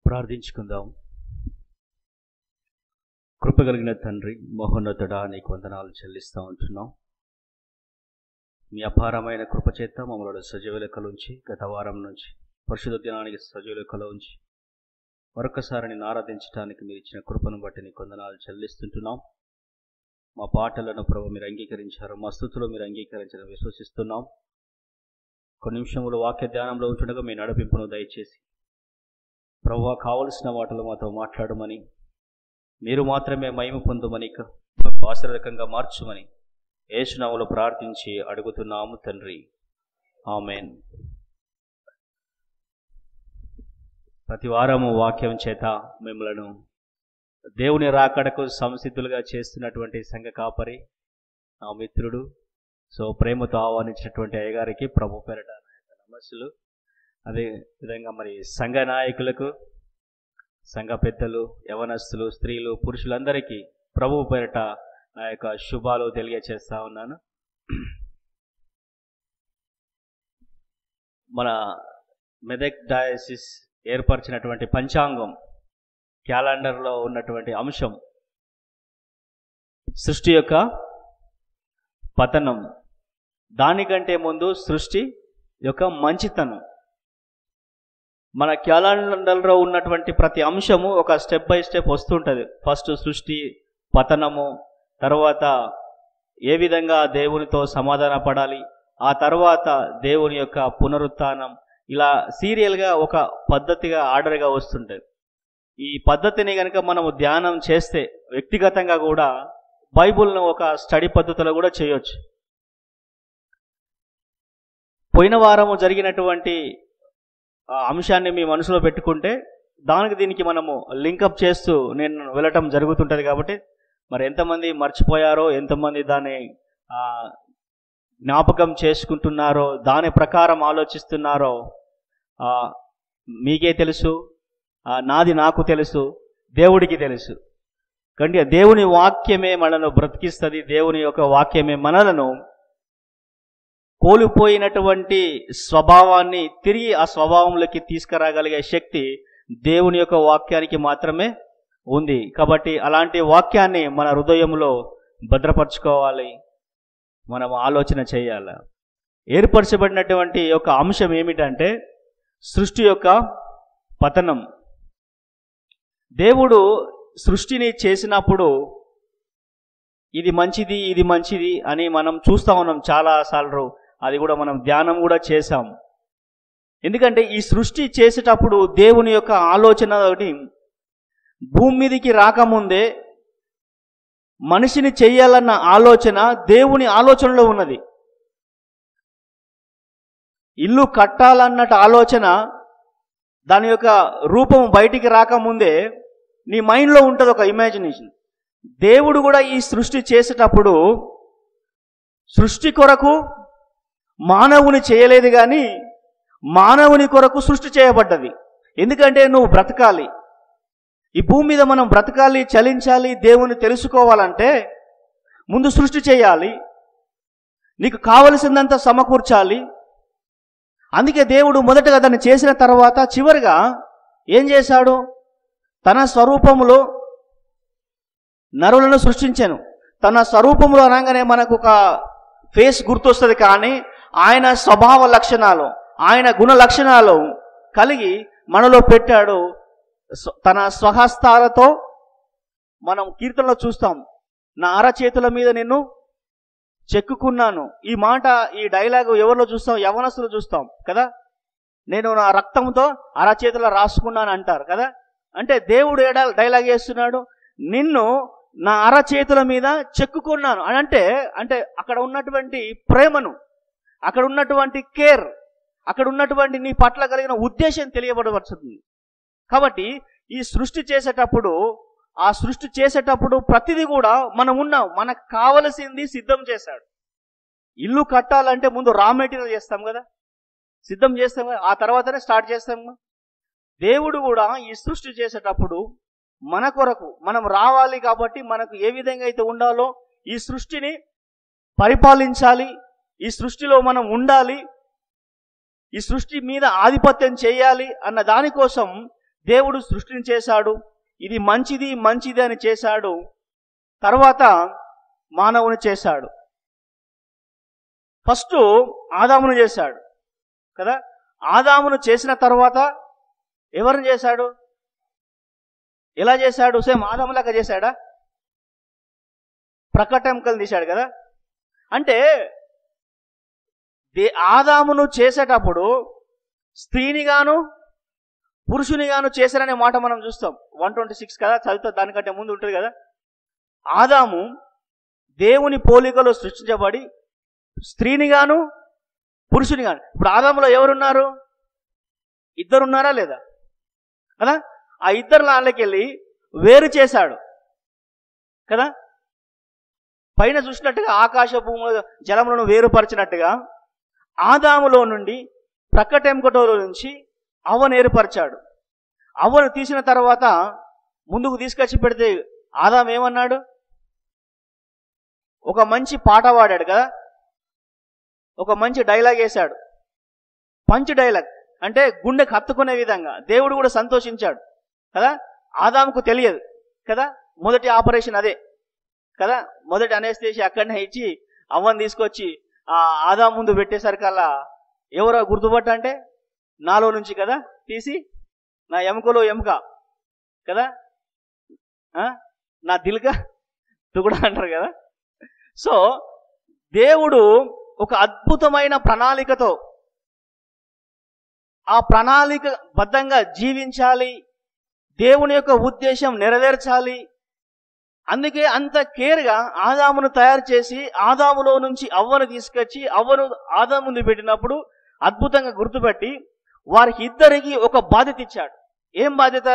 ప్రార్థించుకుందాం కృప కలిగిన తండ్రి మహోన్నతుడా నీకు వందనాలు చెల్లిస్తూ ఉంటున్నాం మీ అపారమైన కృపచేత మమ్మల్ని సజీవ లెక్కల ఉంచి గత వారం నుంచి పరిశుద్ధ దినానికి సజీవ లెక్కలో ఉంచి మరొకసారి నేను ఆరాధించడానికి మీరు ఇచ్చిన కృపను బట్టి నీకు వందనాలు చెల్లిస్తుంటున్నాం మా పాటలను ప్రభు మీరు అంగీకరించారు మా స్థుతులు మీరు అంగీకరించడం విశ్వసిస్తున్నాం కొన్ని నిమిషములు వాక్య ధ్యానంలో ఉంటుండగా మీ నడిపింపును దయచేసి ప్రభు కావలసిన మాటలు మాతో మాట్లాడమని మీరు మాత్రమే మహిమ పొందమని ఆశ్చర్యకంగా మార్చుమని ఏసునాములు ప్రార్థించి అడుగుతున్నాము తండ్రి ఆమెన్ ప్రతి వారము వాక్యం చేత మిమ్మలను దేవుని రాకడకు సంసిద్ధులుగా చేస్తున్నటువంటి సంఘ కాపరి నా మిత్రుడు సో ప్రేమతో ఆహ్వానించినటువంటి అయ్యగారికి ప్రభు పేరట నా యొక్క నమస్సులు అదే విధంగా మరి సంఘ నాయకులకు సంఘ పెద్దలు యవనస్తులు స్త్రీలు పురుషులందరికీ ప్రభు పేరట నా యొక్క శుభాలు తెలియచేస్తా ఉన్నాను మన మెదక్ డయాసిస్ ఏర్పరిచినటువంటి పంచాంగం క్యాలెండర్లో ఉన్నటువంటి అంశం సృష్టి యొక్క పతనం దానికంటే ముందు సృష్టి యొక్క మంచితనం మన క్యాలెండర్లో ఉన్నటువంటి ప్రతి అంశము ఒక స్టెప్ బై స్టెప్ వస్తుంటుంది ఫస్ట్ సృష్టి పతనము తర్వాత ఏ విధంగా దేవునితో సమాధాన పడాలి ఆ తర్వాత దేవుని యొక్క పునరుత్థానం ఇలా సీరియల్గా ఒక పద్ధతిగా ఆర్డర్గా వస్తుంటుంది ఈ పద్ధతిని కనుక మనము ధ్యానం చేస్తే వ్యక్తిగతంగా కూడా బైబుల్ను ఒక స్టడీ పద్ధతిలో కూడా చేయొచ్చు పోయిన వారము జరిగినటువంటి ఆ అంశాన్ని మీ మనసులో పెట్టుకుంటే దానికి దీనికి మనము లింకప్ చేస్తూ నేను వెళ్ళటం జరుగుతుంటుంది కాబట్టి మరి ఎంతమంది మర్చిపోయారో ఎంతమంది దాన్ని ఆ, జ్ఞాపకం చేసుకుంటున్నారో దాని ప్రకారం ఆలోచిస్తున్నారో ఆ, మీకే తెలుసు ఆ, నాది నాకు తెలుసు దేవుడికి తెలుసు కానీ దేవుని వాక్యమే మనను బ్రతికిస్తుంది దేవుని యొక్క వాక్యమే మనలను కోల్పోయినటువంటి స్వభావాన్ని తిరిగి ఆ స్వభావంలోకి తీసుకురాగలిగే శక్తి దేవుని యొక్క వాక్యానికి మాత్రమే ఉంది కాబట్టి అలాంటి వాక్యాన్ని మన హృదయంలో భద్రపరచుకోవాలి మనం ఆలోచన చేయాలి ఏర్పరచబడినటువంటి ఒక అంశం ఏమిటంటే సృష్టి యొక్క పతనం దేవుడు సృష్టిని చేసినప్పుడు ఇది మంచిది ఇది మంచిది అని మనం చూస్తా ఉన్నాం చాలా సార్లు అది కూడా మనం ధ్యానం కూడా చేశాం ఎందుకంటే ఈ సృష్టి చేసేటప్పుడు దేవుని యొక్క ఆలోచన ఒకటి భూమి మీదకి రాకముందే మనిషిని చెయ్యాలన్న ఆలోచన దేవుని ఆలోచనలో ఉన్నది ఇల్లు కట్టాలన్నట్టు ఆలోచన దాని యొక్క రూపం బయటికి రాకముందే నీ మైండ్లో ఉంటుంది ఒక ఇమాజినేషన్ దేవుడు కూడా ఈ సృష్టి చేసేటప్పుడు సృష్టి కొరకు మానవుని చేయలేదు కానీ మానవుని కొరకు సృష్టి చేయబడ్డది ఎందుకంటే నువ్వు బ్రతకాలి ఈ భూమి మీద మనం బ్రతకాలి చలించాలి దేవుని తెలుసుకోవాలంటే ముందు సృష్టి చేయాలి నీకు కావలసిందంతా సమకూర్చాలి అందుకే దేవుడు మొదటగా దాన్ని చేసిన తర్వాత చివరిగా ఏం చేశాడు తన స్వరూపములో నరులను సృష్టించాను తన స్వరూపంలో అనగానే మనకు ఒక ఫేస్ గుర్తొస్తుంది కానీ ఆయన స్వభావ లక్షణాలు ఆయన గుణ లక్షణాలు కలిగి మనలో పెట్టాడు స్వ- తన స్వహస్తాలతో మనం కీర్తనలో చూస్తాం నా అరచేతుల మీద నిన్ను చెక్కుకున్నాను ఈ మాట ఈ డైలాగు ఎవరిలో చూస్తాం యవనస్తులు చూస్తాం కదా నేను నా రక్తంతో అరచేతుల రాసుకున్నాను అంటారు కదా అంటే దేవుడు ఏ డై- డైలాగ్ చేస్తున్నాడు నిన్ను నా అరచేతుల మీద చెక్కుకున్నాను అని అంటే అంటే అక్కడ ఉన్నటువంటి ప్రేమను అక్కడ ఉన్నటువంటి కేర్ అక్కడ ఉన్నటువంటి నీ పట్ల కలిగిన ఉద్దేశం తెలియబడవచ్చుతుంది కాబట్టి ఈ సృష్టి చేసేటప్పుడు ఆ సృష్టి చేసేటప్పుడు ప్రతిదీ కూడా మనం ఉన్నాం మనకు కావలసింది సిద్ధం చేశాడు ఇల్లు కట్టాలంటే ముందు రా మెటీరియల్ చేస్తాం కదా సిద్ధం చేస్తాం కదా ఆ తర్వాతనే స్టార్ట్ చేస్తాం కదా. దేవుడు కూడా ఈ సృష్టి చేసేటప్పుడు మన కొరకు మనం రావాలి కాబట్టి మనకు ఏ విధంగా అయితే ఉండాలో ఈ సృష్టిని పరిపాలించాలి ఈ సృష్టిలో మనం ఉండాలి ఈ సృష్టి మీద ఆధిపత్యం చేయాలి అన్న దానికోసం దేవుడు సృష్టిని చేశాడు ఇది మంచిది మంచిది అని చేశాడు తర్వాత మానవుని చేశాడు ఫస్ట్ ఆదామును చేశాడు కదా ఆదామును చేసిన తర్వాత ఎవరిని చేశాడు ఎలా చేశాడు సేమ్ ఆదాములాగా చేశాడా ప్రకటంకలు తీశాడు కదా అంటే దే ఆదామును చేసేటప్పుడు స్త్రీని గాను పురుషుని గాను చేశారనే మాట మనం చూస్తాం వన్ ట్వంటీ సిక్స్ కదా చదువుతా దానికంటే ముందు ఉంటుంది కదా ఆదాము దేవుని పోలికలో సృష్టించబడి స్త్రీని గాను పురుషుని గాను ఇప్పుడు ఆదాములో ఎవరున్నారు ఇద్దరున్నారా లేదా కదా ఆ ఇద్దరు లాళ్ళకి వెళ్ళి వేరు చేశాడు కదా పైన చూసినట్టుగా ఆకాశ భూముల జలములను వేరుపరిచినట్టుగా ఆదాములో నుండి ప్రక్కటెంకటోలో నుంచి అవ్వను ఏర్పరిచాడు అవ్వను తీసిన తర్వాత ముందుకు తీసుకొచ్చి పెడితే ఆదాం ఏమన్నాడు ఒక మంచి పాట పాడాడు కదా ఒక మంచి డైలాగ్ వేశాడు పంచ్ డైలాగ్ అంటే గుండెకు హత్తుకునే విధంగా దేవుడు కూడా సంతోషించాడు కదా ఆదాముకు తెలియదు కదా మొదటి ఆపరేషన్ అదే కదా మొదటి అనేస్తేసి అక్కడనే ఇచ్చి అవ్వని తీసుకొచ్చి ఆ ఆదాం ముందు పెట్టేసరికల్లా ఎవరో గుర్తుపట్ట అంటే నాలో నుంచి కదా తీసి నా ఎముకలో ఎముక కదా ఆ? నా దిల్క తుగుడా అంటారు కదా సో దేవుడు ఒక అద్భుతమైన ప్రణాళికతో ఆ ప్రణాళిక బద్ధంగా జీవించాలి దేవుని యొక్క ఉద్దేశం నెరవేర్చాలి అందుకే అంత కేర్గా ఆదామును తయారు చేసి ఆదాములో నుంచి అవ్వను తీసుకొచ్చి అవ్వను ఆదాముని పెట్టినప్పుడు అద్భుతంగా గుర్తుపెట్టి వారికి ఇద్దరికి ఒక బాధ్యత ఇచ్చాడు ఏం బాధ్యత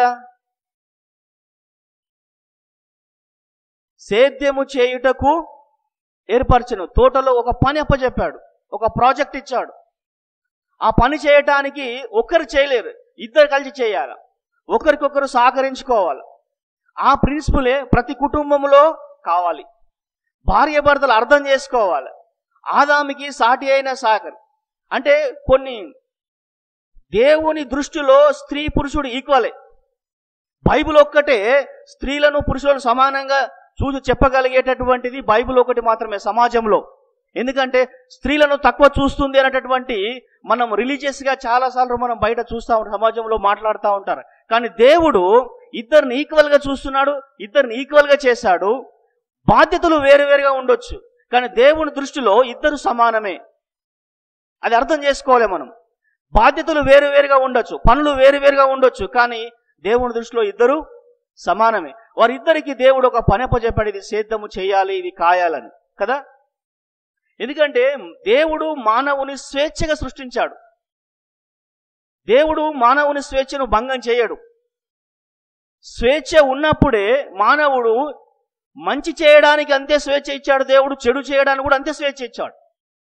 సేద్యము చేయుటకు ఏర్పరచను తోటలో ఒక పని అప్పచెప్పాడు ఒక ప్రాజెక్ట్ ఇచ్చాడు ఆ పని చేయటానికి ఒక్కరు చేయలేరు ఇద్దరు కలిసి చేయాలి ఒకరికొకరు సహకరించుకోవాలి ఆ ప్రిన్సిపులే ప్రతి కుటుంబంలో కావాలి భార్య భర్తలు అర్థం చేసుకోవాలి ఆదామికి సాటి అయిన సాగర్ అంటే కొన్ని దేవుని దృష్టిలో స్త్రీ పురుషుడు ఈక్వలే బైబిల్ ఒక్కటే స్త్రీలను పురుషులను సమానంగా చూసి చెప్పగలిగేటటువంటిది బైబిల్ ఒకటి మాత్రమే సమాజంలో ఎందుకంటే స్త్రీలను తక్కువ చూస్తుంది అనేటటువంటి మనం రిలీజియస్గా చాలాసార్లు మనం బయట చూస్తూ ఉంటాం సమాజంలో మాట్లాడుతూ ఉంటారు కానీ దేవుడు ఇద్దరిని ఈక్వల్గా చూస్తున్నాడు ఇద్దరిని ఈక్వల్గా చేశాడు బాధ్యతలు వేరువేరుగా ఉండొచ్చు కానీ దేవుని దృష్టిలో ఇద్దరు సమానమే అది అర్థం చేసుకోవాలి మనం బాధ్యతలు వేరువేరుగా ఉండొచ్చు పనులు వేరువేరుగా ఉండొచ్చు కానీ దేవుని దృష్టిలో ఇద్దరు సమానమే వారిద్దరికి దేవుడు ఒక పని అప్పచెప్పాడు ఇది సేద్యము చేయాలి ఇది కాయాలని కదా ఎందుకంటే దేవుడు మానవుని స్వేచ్ఛగా సృష్టించాడు దేవుడు మానవుని స్వేచ్ఛను భంగం చేయడు స్వేచ్ఛ ఉన్నప్పుడే మానవుడు మంచి చేయడానికి అంతే స్వేచ్ఛ ఇచ్చాడు దేవుడు చెడు చేయడానికి కూడా అంతే స్వేచ్ఛ ఇచ్చాడు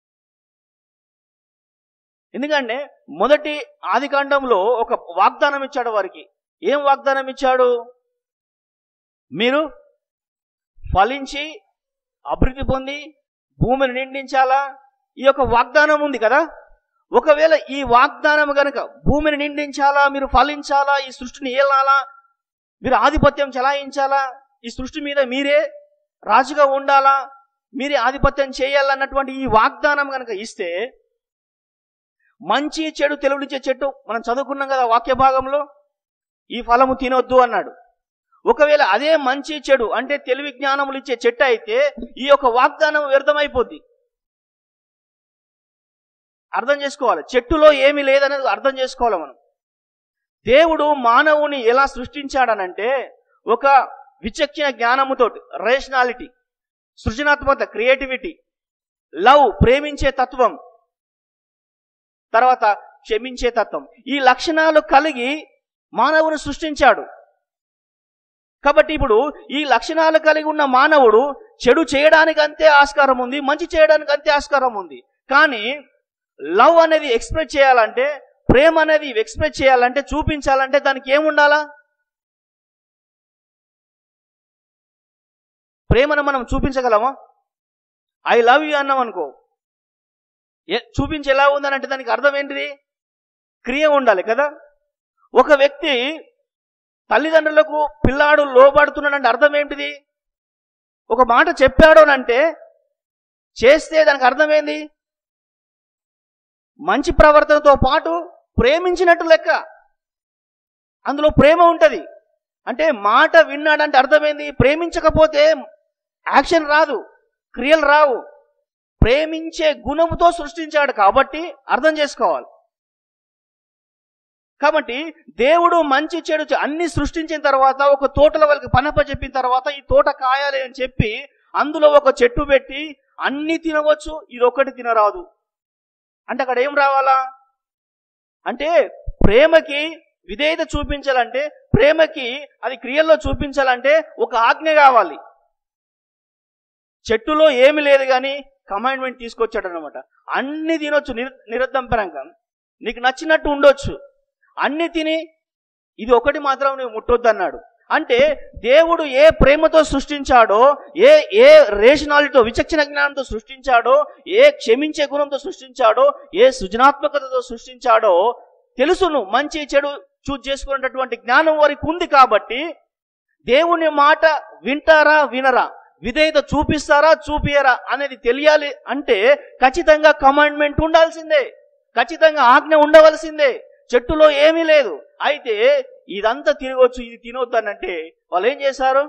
ఎందుకంటే మొదటి ఆదికాండంలో ఒక వాగ్దానం ఇచ్చాడు వారికి ఏం వాగ్దానం ఇచ్చాడు మీరు ఫలించి అభివృద్ధి పొంది భూమిని నిండించాలా ఈ యొక్క వాగ్దానం ఉంది కదా ఒకవేళ ఈ వాగ్దానం గనుక భూమిని నిండించాలా మీరు ఫలించాలా ఈ సృష్టిని ఏలాలా మీరు ఆధిపత్యం చెలాయించాలా ఈ సృష్టి మీద మీరే రాజుగా ఉండాలా మీరే ఆధిపత్యం చేయాలన్నటువంటి ఈ వాగ్దానం కనుక ఇస్తే మంచి చెడు తెలుగునిచ్చే చెట్టు మనం చదువుకున్నాం కదా వాక్య భాగంలో ఈ ఫలము తినొద్దు అన్నాడు ఒకవేళ అదే మంచి చెడు అంటే తెలివి జ్ఞానములు ఇచ్చే చెట్టు అయితే ఈ యొక్క వాగ్దానం వ్యర్థమైపోద్ది అర్థం చేసుకోవాలి చెట్టులో ఏమీ లేదనేది అర్థం చేసుకోవాలి మనం దేవుడు మానవుని ఎలా సృష్టించాడనంటే ఒక విచక్షణ జ్ఞానముతోటి రేషనాలిటీ సృజనాత్మకత క్రియేటివిటీ లవ్ ప్రేమించే తత్వం తర్వాత క్షమించే తత్వం ఈ లక్షణాలు కలిగి మానవుని సృష్టించాడు కాబట్టి ఇప్పుడు ఈ లక్షణాలు కలిగి ఉన్న మానవుడు చెడు చేయడానికి అంతే ఆస్కారం ఉంది మంచి చేయడానికి అంతే ఆస్కారం ఉంది కానీ లవ్ అనేది ఎక్స్ప్రెస్ చేయాలంటే ప్రేమ అనేది ఎక్స్ప్రెస్ చేయాలంటే చూపించాలంటే దానికి ఏముండాలా ప్రేమను మనం చూపించగలమా ఐ లవ్ యూ అన్నాం అనుకో ఏ- చూపించి ఎలా ఉందని అంటే దానికి అర్థం ఏంటిది క్రియ ఉండాలి కదా ఒక వ్యక్తి తల్లిదండ్రులకు పిల్లాడు లోబడుతున్నాడంటే అర్థం ఏంటిది ఒక మాట చెప్పాడు అని అంటే చేస్తే దానికి అర్థమేంది మంచి ప్రవర్తనతో పాటు ప్రేమించినట్టు లెక్క అందులో ప్రేమ ఉంటది అంటే మాట విన్నాడంటే అర్థమైంది ప్రేమించకపోతే యాక్షన్ రాదు క్రియలు రావు ప్రేమించే గుణముతో సృష్టించాడు కాబట్టి అర్థం చేసుకోవాలి కాబట్టి దేవుడు మంచి చెడు చె- అన్ని సృష్టించిన తర్వాత ఒక తోటలో వాళ్ళకి పనప చెప్పిన తర్వాత ఈ తోట కాయాలి అని చెప్పి అందులో ఒక చెట్టు పెట్టి అన్ని తినవచ్చు ఇది ఒకటి తినరాదు అంటే అక్కడ ఏం రావాలా అంటే ప్రేమకి విధేయత చూపించాలంటే ప్రేమకి అది క్రియల్లో చూపించాలంటే ఒక ఆజ్ఞ కావాలి చెట్టులో ఏమి లేదు కానీ కమాండ్మెంట్ తీసుకొచ్చాడు అనమాట అన్ని తినొచ్చు నిర్ నిరద్దంపరంగా నీకు నచ్చినట్టు ఉండొచ్చు అన్ని తిని ఇది ఒకటి మాత్రం నువ్వు ముట్టొద్దు అన్నాడు అంటే దేవుడు ఏ ప్రేమతో సృష్టించాడో ఏ ఏ రేషనాలిటీతో విచక్షణ జ్ఞానంతో సృష్టించాడో ఏ క్షమించే గుణంతో సృష్టించాడో ఏ సృజనాత్మకతతో సృష్టించాడో తెలుసును మంచి చెడు చూజ్ చేసుకునేటటువంటి జ్ఞానం వారికి ఉంది కాబట్టి దేవుని మాట వింటారా వినరా విధేయత చూపిస్తారా చూపియరా అనేది తెలియాలి అంటే ఖచ్చితంగా కమాండ్మెంట్ ఉండాల్సిందే ఖచ్చితంగా ఆజ్ఞ ఉండవలసిందే చెట్టులో ఏమీ లేదు అయితే ఇదంతా తినవచ్చు ఇది తినొద్దు అని అంటే వాళ్ళు ఏం చేశారు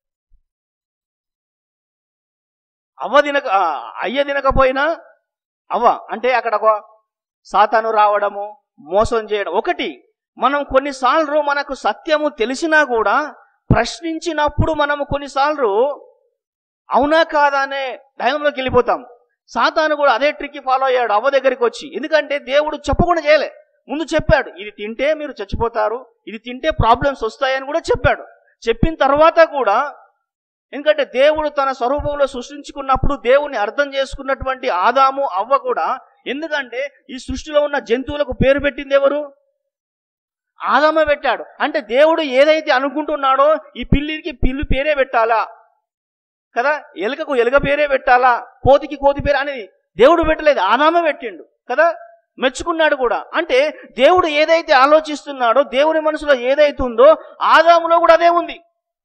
అవ్వ తినక ఆ, అయ్య తినకపోయినా అవ్వ అంటే అక్కడ ఒక సాతాను రావడము మోసం చేయడం ఒకటి మనం కొన్నిసార్లు మనకు సత్యము తెలిసినా కూడా ప్రశ్నించినప్పుడు మనము కొన్నిసార్లు అవునా కాదా అనే దైవంలోకి వెళ్ళిపోతాం సాతాను కూడా అదే ట్రిక్ ఫాలో అయ్యాడు అవ్వ దగ్గరికి వచ్చి ఎందుకంటే దేవుడు చెప్పకుండా చేయలే ముందు చెప్పాడు ఇది తింటే మీరు చచ్చిపోతారు ఇది తింటే ప్రాబ్లమ్స్ వస్తాయని కూడా చెప్పాడు చెప్పిన తర్వాత కూడా ఎందుకంటే దేవుడు తన స్వరూపంలో సృష్టించుకున్నప్పుడు దేవుని అర్థం చేసుకున్నటువంటి ఆదాము అవ్వ కూడా ఎందుకంటే ఈ సృష్టిలో ఉన్న జంతువులకు పేరు పెట్టింది ఎవరు ఆదామ పెట్టాడు అంటే దేవుడు ఏదైతే అనుకుంటున్నాడో ఈ పిల్లికి పిల్లి పేరే పెట్టాలా కదా ఎలుకకు ఎలుక పేరే పెట్టాలా కోతికి కోతి పేరు అనేది దేవుడు పెట్టలేదు ఆదామ పెట్టిండు కదా మెచ్చుకున్నాడు కూడా అంటే దేవుడు ఏదైతే ఆలోచిస్తున్నాడో దేవుని మనసులో ఏదైతే ఉందో ఆదాములో కూడా అదే ఉంది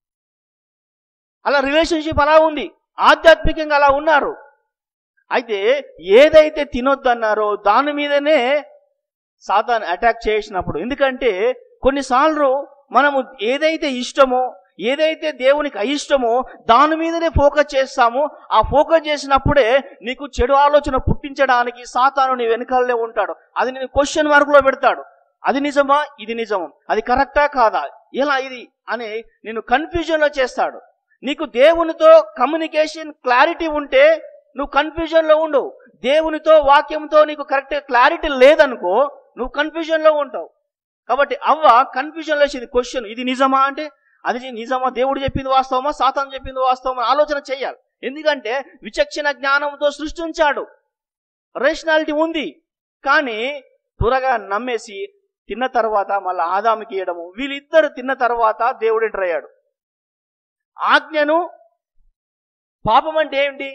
అలా రిలేషన్షిప్ అలా ఉంది ఆధ్యాత్మికంగా అలా ఉన్నారు అయితే ఏదైతే తినొద్దన్నారో దాని మీదనే సాతాన్ అటాక్ చేసినప్పుడు ఎందుకంటే కొన్నిసార్లు మనము ఏదైతే ఇష్టమో ఏదైతే దేవునికి అయిష్టమో దాని మీదనే ఫోకస్ చేస్తామో ఆ ఫోకస్ చేసినప్పుడే నీకు చెడు ఆలోచన పుట్టించడానికి సాతాను నీ వెనకాలనే ఉంటాడు అది నేను క్వశ్చన్ మార్కులో పెడతాడు అది నిజమా ఇది నిజమా అది కరెక్టా కాదా ఎలా ఇది అని నేను కన్ఫ్యూజన్లో చేస్తాడు నీకు దేవునితో కమ్యూనికేషన్ క్లారిటీ ఉంటే నువ్వు కన్ఫ్యూజన్లో ఉండు దేవునితో వాక్యంతో నీకు కరెక్ట్ క్లారిటీ లేదనుకో నువ్వు కన్ఫ్యూజన్లో ఉంటావు కాబట్టి అవ్వ కన్ఫ్యూజన్లో వచ్చింది క్వశ్చన్ ఇది నిజమా అంటే అది నిజమా దేవుడు చెప్పింది వాస్తవమా సాతాను చెప్పింది వాస్తవమా ఆలోచన చేయాలి ఎందుకంటే విచక్షణ జ్ఞానంతో సృష్టించాడు రేషనాలిటీ ఉంది కానీ త్వరగా నమ్మేసి తిన్న తర్వాత మళ్ళీ ఆదాముకి ఇవ్వడము వీళ్ళిద్దరు తిన్న తర్వాత దేవుడు ఎంటర్ అయ్యాడు ఆజ్ఞను పాపం అంటే ఏమిటి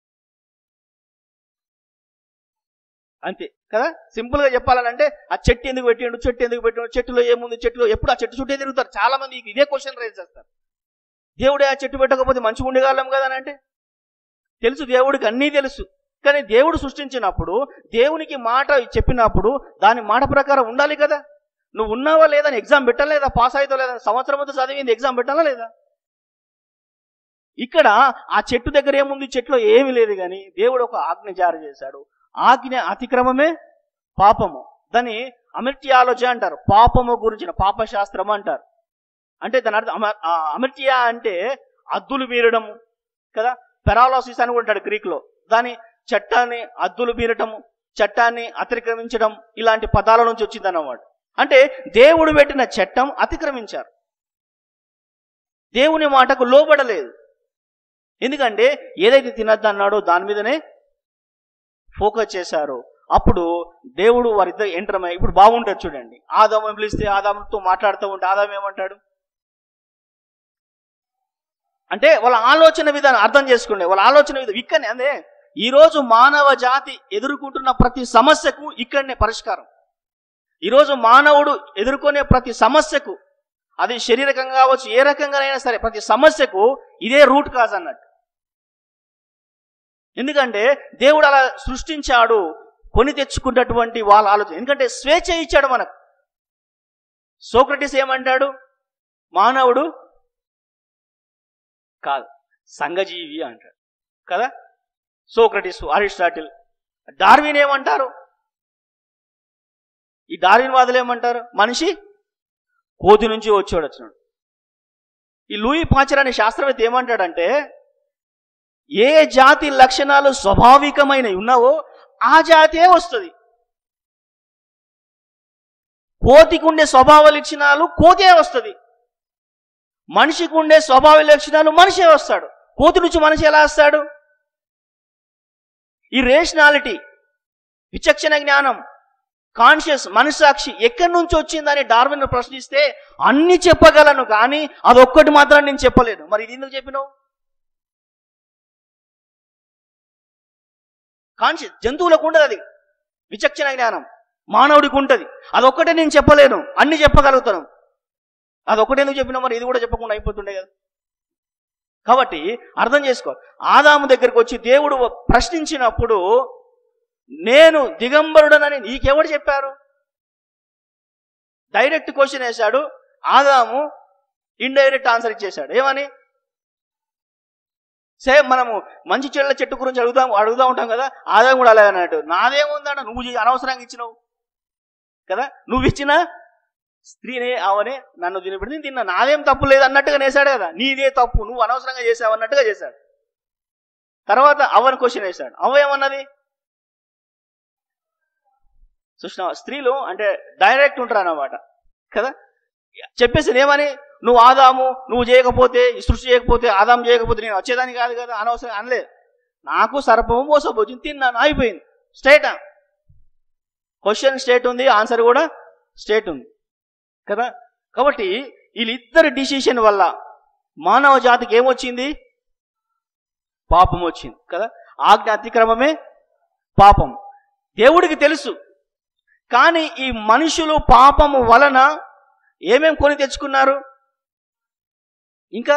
అంతే కదా సింపుల్ గా చెప్పాలంటే ఆ చెట్టు ఎందుకు పెట్టిండు చెట్టు ఎందుకు పెట్టిండు చెట్టులో ఏముంది చెట్టులో ఎప్పుడు ఆ చెట్టు చుట్టే తిరుగుతారు చాలా మంది ఇదే క్వశ్చన్ రైజ్ చేస్తారు దేవుడే ఆ చెట్టు పెట్టకపోతే మంచిగా ఉండగలం కదా అని అంటే తెలుసు దేవుడికి అన్నీ తెలుసు కానీ దేవుడు సృష్టించినప్పుడు దేవునికి మాట చెప్పినప్పుడు దాని మాట ప్రకారం ఉండాలి కదా నువ్వు ఉన్నావా లేదా ఎగ్జామ్ పెట్టలేదా పాస్ అవుతా లేదా సంవత్సరం అంతా చదివింది ఎగ్జామ్ పెట్టాలా లేదా ఇక్కడ ఆ చెట్టు దగ్గర ఏముంది చెట్టులో ఏమీ లేదు కానీ దేవుడు ఒక ఆజ్ఞ జారీ చేశాడు ఆజ్ఞ అతిక్రమమే పాపము దాన్ని అమర్త్యాలోచన అంటారు పాపము గురించిన పాపశాస్త్రం అంటారు అంటే దాని అర్థం అమ- ఆ అమర్త్య అంటే అద్దులు మీరడము కదా పెరాలసిస్ అని కూడా అంటాడు గ్రీక్లో దాని చట్టాన్ని అద్దులు మీరటము చట్టాన్ని అతిక్రమించడం ఇలాంటి పదాల నుంచి వచ్చిందన్నమాట అంటే దేవుడు పెట్టిన చట్టం అతిక్రమించారు దేవుని మాటకు లోబడలేదు ఎందుకంటే ఏదైతే తినద్దు అన్నాడో దాని మీదనే ఫోకస్ చేశారు అప్పుడు దేవుడు వారిద్దరు ఎంటర్ అయ్యి ఇప్పుడు బాగుంటుంది చూడండి ఆదాము పిలిస్తే ఆదాముతో మాట్లాడుతూ ఉంటే ఆదాం ఏమంటాడు అంటే వాళ్ళ ఆలోచన విధానం అర్థం చేసుకుండే వాళ్ళ ఆలోచన విధానం ఇక్కడనే అదే ఈరోజు మానవ జాతి ఎదుర్కొంటున్న ప్రతి సమస్యకు ఇక్కడనే పరిష్కారం ఈరోజు మానవుడు ఎదుర్కొనే ప్రతి సమస్యకు అది శారీరకంగా కావచ్చు ఏ రకంగానైనా సరే ప్రతి సమస్యకు ఇదే రూట్ కాజ్ అన్నట్టు ఎందుకంటే దేవుడు అలా సృష్టించాడు కొని తెచ్చుకున్నటువంటి వాళ్ళ ఆలోచన ఎందుకంటే స్వేచ్ఛ ఇచ్చాడు మనకు సోక్రటీస్ ఏమంటాడు మానవుడు కాదు సంఘజీవి అంటాడు కదా సోక్రటీస్ అరిస్టాటిల్ డార్విన్ ఏమంటారు ఈ డార్విన్ వాదులు ఏమంటారు మనిషి కోతి నుంచి వచ్చాడు వచ్చినాడు ఈ లూయి పాచర్ అనే శాస్త్రవేత్త ఏమంటాడంటే ఏ జాతి లక్షణాలు స్వాభావికమైనవి ఉన్నావో ఆ జాతే వస్తుంది కోతికి ఉండే స్వభావ లక్షణాలు కోతే వస్తుంది మనిషికి ఉండే స్వభావ లక్షణాలు మనిషే వస్తాడు కోతి నుంచి మనిషి ఎలా వస్తాడు ఈ రేషనాలిటీ విచక్షణ జ్ఞానం కాన్షియస్ మనసాక్షి ఎక్కడి నుంచి వచ్చిందని డార్విన్ ప్రశ్నిస్తే అన్ని చెప్పగలను కానీ అదొక్కటి మాత్రం నేను చెప్పలేను మరి ఇది ఎందుకు చెప్పినావు కాన్షియస్ జంతువులకు ఉండదు అది విచక్షణ జ్ఞానం మానవుడికి ఉంటుంది అదొక్కటే నేను చెప్పలేను అన్ని చెప్పగలుగుతాను అదొక్కటే ఎందుకు చెప్పినా మరి ఇది కూడా చెప్పకుండా అయిపోతుండే కదా కాబట్టి అర్థం చేసుకో ఆదాము దగ్గరికి వచ్చి దేవుడు ప్రశ్నించినప్పుడు నేను దిగంబరుడనని నీకెవడు చెప్పారు డైరెక్ట్ క్వశ్చన్ వేశాడు ఆదాము ఇండైరెక్ట్ ఆన్సర్ ఇచ్చేశాడు ఏమని సేమ్ మనము మంచి చెట్ల చెట్టు గురించి అడుగుదాం అడుగుతా ఉంటాం కదా ఆదాయం కూడా అలాగే అన్నట్టు నాదేముందన్న నువ్వు చే- అనవసరంగా ఇచ్చినావు కదా నువ్వు ఇచ్చిన స్త్రీనే అవనే నన్ను తినబడి నేను తిన్నా నాదేం తప్పు లేదు అన్నట్టుగా నేసాడు కదా నీదే తప్పు నువ్వు అనవసరంగా చేసావు అన్నట్టుగా చేశాడు తర్వాత అవని క్వశ్చన్ వేశాడు అవ ఏమన్నది చూసిన స్త్రీలు అంటే డైరెక్ట్ ఉంటారు అన్నమాట కదా చెప్పేసి ఏమని నువ్వు ఆదాము నువ్వు చేయకపోతే ఈ సృష్టి చేయకపోతే ఆదాము చేయకపోతే నేను వచ్చేదాన్ని కాదు కదా అనవసరం అనలేదు నాకు సర్పము మోసపోతుంది తిన్నాను అయిపోయింది స్టేట్ క్వశ్చన్ స్టేట్ ఉంది ఆన్సర్ కూడా స్టేట్ ఉంది కదా కాబట్టి వీళ్ళిద్దరి డిసిషన్ వల్ల మానవ జాతికి ఏమొచ్చింది పాపం వచ్చింది కదా ఆజ్ఞ అతిక్రమమే పాపం దేవుడికి తెలుసు కానీ ఈ మనుషులు పాపము వలన ఏమేం కొని తెచ్చుకున్నారు ఇంకా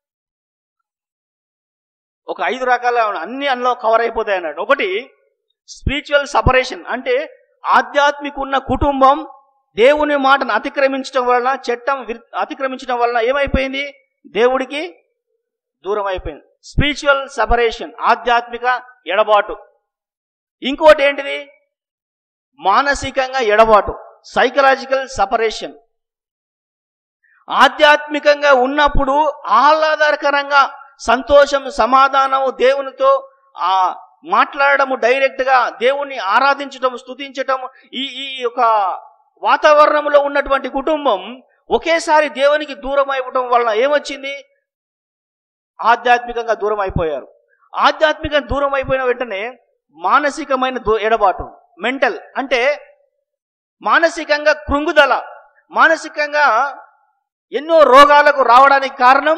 ఒక ఐదు రకాల అన్ని అందులో కవర్ అయిపోతాయి అన్నాడు ఒకటి స్పిరిచువల్ సపరేషన్ అంటే ఆధ్యాత్మిక ఉన్న కుటుంబం దేవుని మాటను అతిక్రమించడం వలన చట్టం విర్- అతిక్రమించడం వలన ఏమైపోయింది దేవుడికి దూరం అయిపోయింది స్పిరిచువల్ సపరేషన్ ఆధ్యాత్మిక ఎడబాటు ఇంకోటి ఏంటిది మానసికంగా ఎడబాటు సైకలాజికల్ సపరేషన్ ఆధ్యాత్మికంగా ఉన్నప్పుడు ఆహ్లాదకరంగా సంతోషం సమాధానము దేవునితో ఆ మాట్లాడడము డైరెక్ట్ గా దేవుణ్ణి ఆరాధించటం స్తుతించటం ఈ ఈ యొక్క వాతావరణంలో ఉన్నటువంటి కుటుంబం ఒకేసారి దేవునికి దూరం అయిపోవడం వలన ఏమొచ్చింది ఆధ్యాత్మికంగా దూరం అయిపోయారు ఆధ్యాత్మికంగా దూరం అయిపోయిన వెంటనే మానసికమైన దూ- ఎడబాటు మెంటల్ అంటే మానసికంగా కృంగుదల మానసికంగా ఎన్నో రోగాలకు రావడానికి కారణం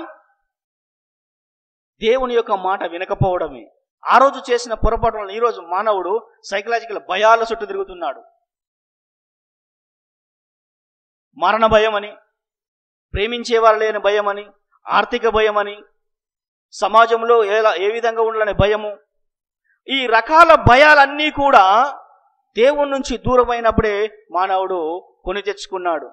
దేవుని యొక్క మాట వినకపోవడమే ఆ రోజు చేసిన పొరపాటు వలన ఈరోజు మానవుడు సైకలాజికల్ భయాల చుట్టూ తిరుగుతున్నాడు మరణ భయం అని ప్రేమించేవారు లేని భయం అని ఆర్థిక భయం అని సమాజంలో ఎలా ఏ విధంగా ఉండాలనే భయము ఈ రకాల భయాలన్నీ కూడా దేవుని నుంచి దూరమైనప్పుడే మానవుడు కొని తెచ్చుకున్నాడు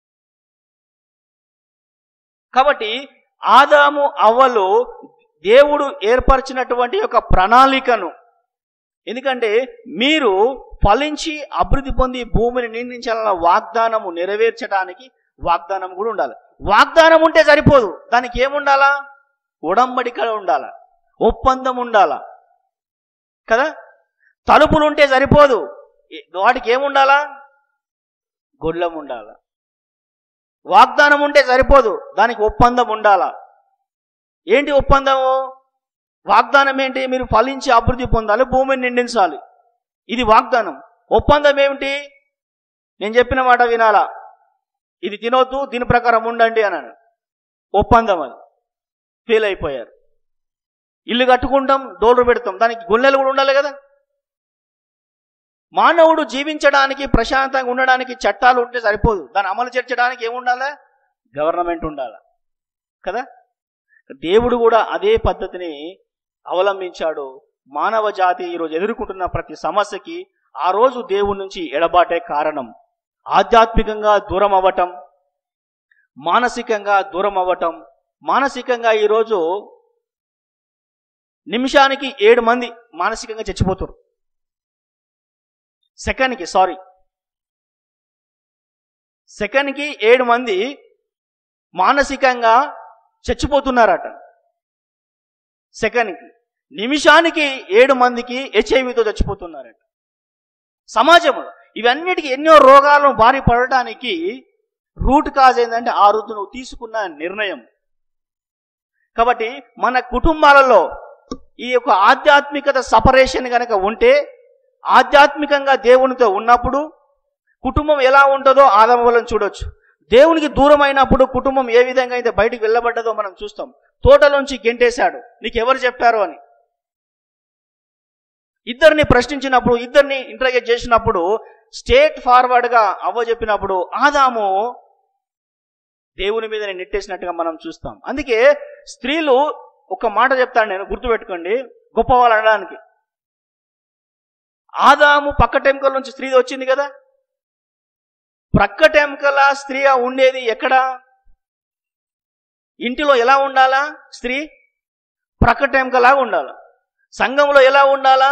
కాబట్టి ఆదాము అవ్వలు దేవుడు ఏర్పరిచినటువంటి ఒక ప్రణాళికను ఎందుకంటే మీరు ఫలించి అభివృద్ధి పొంది భూమిని నిందించాలన్న వాగ్దానము నెరవేర్చడానికి వాగ్దానం కూడా ఉండాలి వాగ్దానం ఉంటే సరిపోదు దానికి ఏముండాలా ఉడంబడిక ఉండాలా ఒప్పందం ఉండాలా కదా తలుపులు ఉంటే సరిపోదు ఏ- వాటికి ఏముండాలా గొడ్లం ఉండాలా వాగ్దానం ఉంటే సరిపోదు దానికి ఒప్పందం ఉండాలా ఏంటి ఒప్పందము వాగ్దానం ఏంటి మీరు ఫలించి అభివృద్ధి పొందాలి భూమిని నిండించాలి ఇది వాగ్దానం ఒప్పందం ఏమిటి నేను చెప్పిన మాట వినాలా ఇది తినొద్దు దీని ప్రకారం ఉండండి అన్నాను ఒప్పందం అది ఫెయిల్ అయిపోయారు ఇల్లు కట్టుకుంటాం డోర్లు పెడతాం దానికి గుండెలు కూడా ఉండాలి కదా మానవుడు జీవించడానికి ప్రశాంతంగా ఉండడానికి చట్టాలు ఉంటే సరిపోదు దాన్ని అమలు చేర్చడానికి ఏముండాలి గవర్నమెంట్ ఉండాలి కదా దేవుడు కూడా అదే పద్ధతిని అవలంబించాడు మానవ జాతి ఈరోజు ఎదుర్కొంటున్న ప్రతి సమస్యకి ఆ రోజు దేవుడి నుంచి ఎడబాటే కారణం ఆధ్యాత్మికంగా దూరం అవ్వటం మానసికంగా దూరం అవ్వటం మానసికంగా ఈరోజు నిమిషానికి ఏడు మంది మానసికంగా చచ్చిపోతారు సెకండ్కి సారీ సెకండ్కి ఏడు మంది మానసికంగా చచ్చిపోతున్నారట సెకండ్కి నిమిషానికి ఏడు మందికి హెచ్ఐవితో చచ్చిపోతున్నారట సమాజంలో ఇవన్నిటికీ ఎన్నో రోగాలను బారి పడటానికి రూట్ కాజ్ ఏంటంటే ఆ రోజు నువ్వు తీసుకున్న నిర్ణయం కాబట్టి మన కుటుంబాలలో ఈ యొక్క ఆధ్యాత్మికత సపరేషన్ కనుక ఉంటే ఆధ్యాత్మికంగా దేవునితో ఉన్నప్పుడు కుటుంబం ఎలా ఉంటుందో ఆదాము వలన చూడొచ్చు దేవునికి దూరం అయినప్పుడు కుటుంబం ఏ విధంగా అయితే బయటికి వెళ్ళబడ్డదో మనం చూస్తాం తోటలోంచి గెంటేశాడు నీకు ఎవరు చెప్పారు అని ఇద్దరిని ప్రశ్నించినప్పుడు ఇద్దరిని ఇంటర్గేట్ చేసినప్పుడు స్టేట్ ఫార్వర్డ్ గా అవ్వ చెప్పినప్పుడు ఆదాము దేవుని మీద నెట్టేసినట్టుగా మనం చూస్తాం అందుకే స్త్రీలు ఒక మాట చెప్తాను నేను గుర్తుపెట్టుకోండి గొప్పవాళ్ళు అనడానికి ఆదాము పక్క టెంకల నుంచి స్త్రీ వచ్చింది కదా ప్రక్క టెంకల స్త్రీ ఉండేది ఎక్కడ ఇంటిలో ఎలా ఉండాలా స్త్రీ ప్రక్క టెంకలాగా ఉండాలా సంఘంలో ఎలా ఉండాలా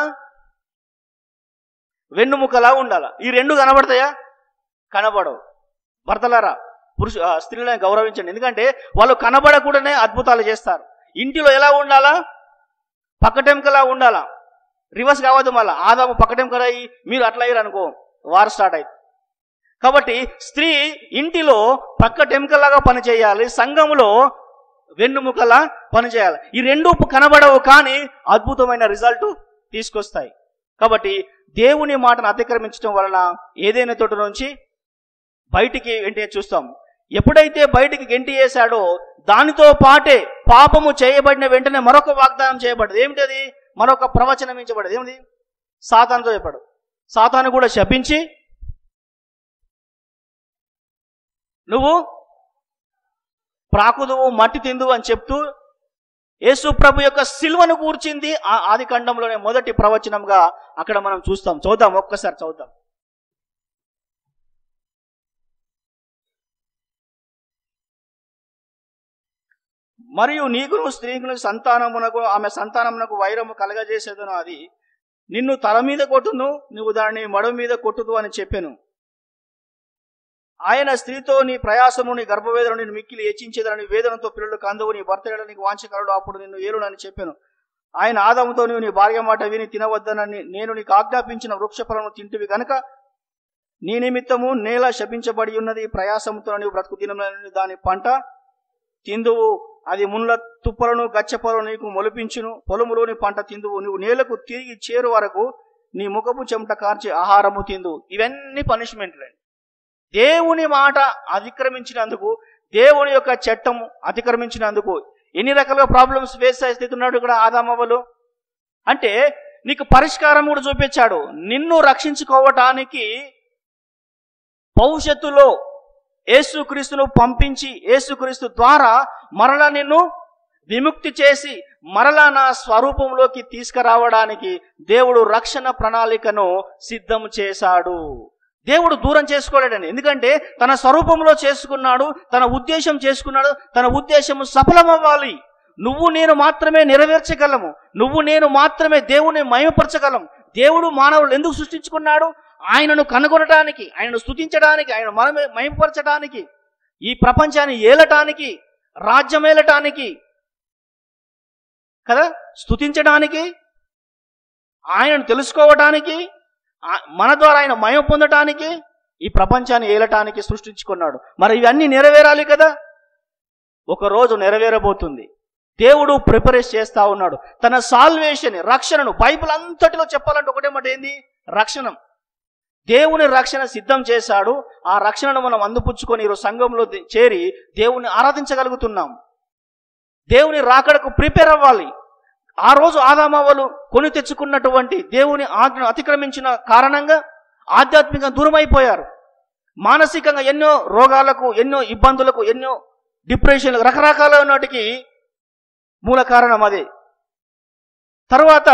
వెన్నుముకలా ఉండాలా ఈ రెండు కనబడతాయా కనబడవు భర్తలారా పురుషు ఆ, స్త్రీలను గౌరవించండి ఎందుకంటే వాళ్ళు కనబడకుండానే అద్భుతాలు చేస్తారు ఇంటిలో ఎలా ఉండాలా పక్కటెంకలా ఉండాలా రివర్స్ కావద్దు మళ్ళా ఆదాము పక్కటెంకల అయ్యి మీరు అట్లా అయ్యారు అనుకో వార్ స్టార్ట్ అయింది కాబట్టి స్త్రీ ఇంటిలో పక్కటెంకలాగా పనిచేయాలి సంఘములో వెన్నుముకలా పనిచేయాలి ఈ రెండు కనబడవు కానీ అద్భుతమైన రిజల్ట్ తీసుకొస్తాయి కాబట్టి దేవుని మాటను అతిక్రమించడం వలన ఏదైనా తోట నుంచి బయటికి వెంటనే చూస్తాం ఎప్పుడైతే బయటికి గెంటి వేశాడో దానితో పాటే పాపము చేయబడిన వెంటనే మరొక వాగ్దానం చేయబడ్డది ఏమిటది మరొక ప్రవచనం ఇచ్చబడ్డది ఏమిటి సాతానుతో చెప్పాడు సాతాను కూడా శపించి నువ్వు ప్రాకుదువు మట్టి తిందు అని చెప్తూ యేసు ప్రభు యొక్క సిల్వను కూర్చింది ఆ ఆది ఖండంలోనే మొదటి ప్రవచనంగా అక్కడ మనం చూస్తాం చూద్దాం ఒక్కసారి చూద్దాం మరియు నీకును స్త్రీకును సంతానమునకు ఆమె సంతానమునకు వైరము కలగజేసేదను అది నిన్ను తల మీద కొట్టును నువ్వు దానిని మడ మీద కొట్టుదు అని చెప్పాను ఆయన స్త్రీతో నీ ప్రయాసము నీ గర్భవేదన నిన్ను మిక్కిలి హెచ్చించేదని వేదనతో పిల్లలు కందువు నీ భర్త ఎడల నీకు వాంఛకరుడు అప్పుడు నిన్ను ఏలునని చెప్పాను ఆయన ఆదాముతో నీవు నీ భార్య మాట విని తినవద్దనని నేను నీకు ఆజ్ఞాపించిన వృక్షఫలము తింటివి గనక నీ నిమిత్తము నేల శపించబడి ఉన్నది ప్రయాసముతో నీవు బ్రతుకు తినమని దాని పంట తిందువు అది ముళ్ళ తుప్పలను గచ్చపలను నీకు మొలిపించును పొలములోని పంట తిందువు నువ్వు నేలకు తిరిగి చేరు వరకు నీ ముఖపు చెమట కార్చి ఆహారము తిందు ఇవన్నీ పనిష్మెంట్లే దేవుని మాట అతిక్రమించినందుకు దేవుని యొక్క చట్టం అతిక్రమించినందుకు ఎన్ని రకాలుగా ప్రాబ్లమ్స్ ఫేస్ చేస్తున్నాడు ఇక్కడ ఆదామవ్వలు అంటే నీకు పరిష్కారం కూడా చూపించాడు నిన్ను రక్షించుకోవటానికి భవిష్యత్తులో యేసుక్రీస్తును పంపించి యేసుక్రీస్తు ద్వారా మరలా నిన్ను విముక్తి చేసి మరలా నా స్వరూపంలోకి తీసుకురావడానికి దేవుడు రక్షణ ప్రణాళికను సిద్ధం చేశాడు దేవుడు దూరం చేసుకోలేడండి ఎందుకంటే తన స్వరూపంలో చేసుకున్నాడు తన ఉద్దేశం చేసుకున్నాడు తన ఉద్దేశం సఫలమవ్వాలి నువ్వు నేను మాత్రమే నెరవేర్చగలము నువ్వు నేను మాత్రమే దేవుని మయమపరచగలం దేవుడు మానవులు ఎందుకు సృష్టించుకున్నాడు ఆయనను కనుగొనటానికి ఆయనను స్తుతించడానికి ఆయన మనమే మయమపరచడానికి ఈ ప్రపంచాన్ని ఏలటానికి రాజ్యం ఏలటానికి కదా స్తుతించడానికి ఆయనను తెలుసుకోవటానికి ఆ- మన ద్వారా ఆయన మయం పొందటానికి ఈ ప్రపంచాన్ని ఏలటానికి సృష్టించుకున్నాడు మరి ఇవన్నీ నెరవేరాలి కదా ఒక రోజు నెరవేరబోతుంది దేవుడు ప్రిపరేట్ చేస్తా ఉన్నాడు తన సాల్వేషన్ రక్షణను బైబిల్ అంతటిలో చెప్పాలంటే ఒకటే మాట ఏంది రక్షణం దేవుని రక్షణ సిద్ధం చేశాడు ఆ రక్షణను మనం అందిపుచ్చుకొని ఈరోజు సంఘంలో దే- చేరి దేవుని ఆరాధించగలుగుతున్నాం దేవుని రాకడకు ప్రిపేర్ అవ్వాలి ఆ రోజు ఆదామవ్వలు కొని తెచ్చుకున్నటువంటి దేవుని ఆజ్ఞను అతిక్రమించిన కారణంగా ఆధ్యాత్మికంగా దూరం అయిపోయారు మానసికంగా ఎన్నో రోగాలకు ఎన్నో ఇబ్బందులకు ఎన్నో డిప్రెషన్ రకరకాల వాటికి మూల కారణం అదే తర్వాత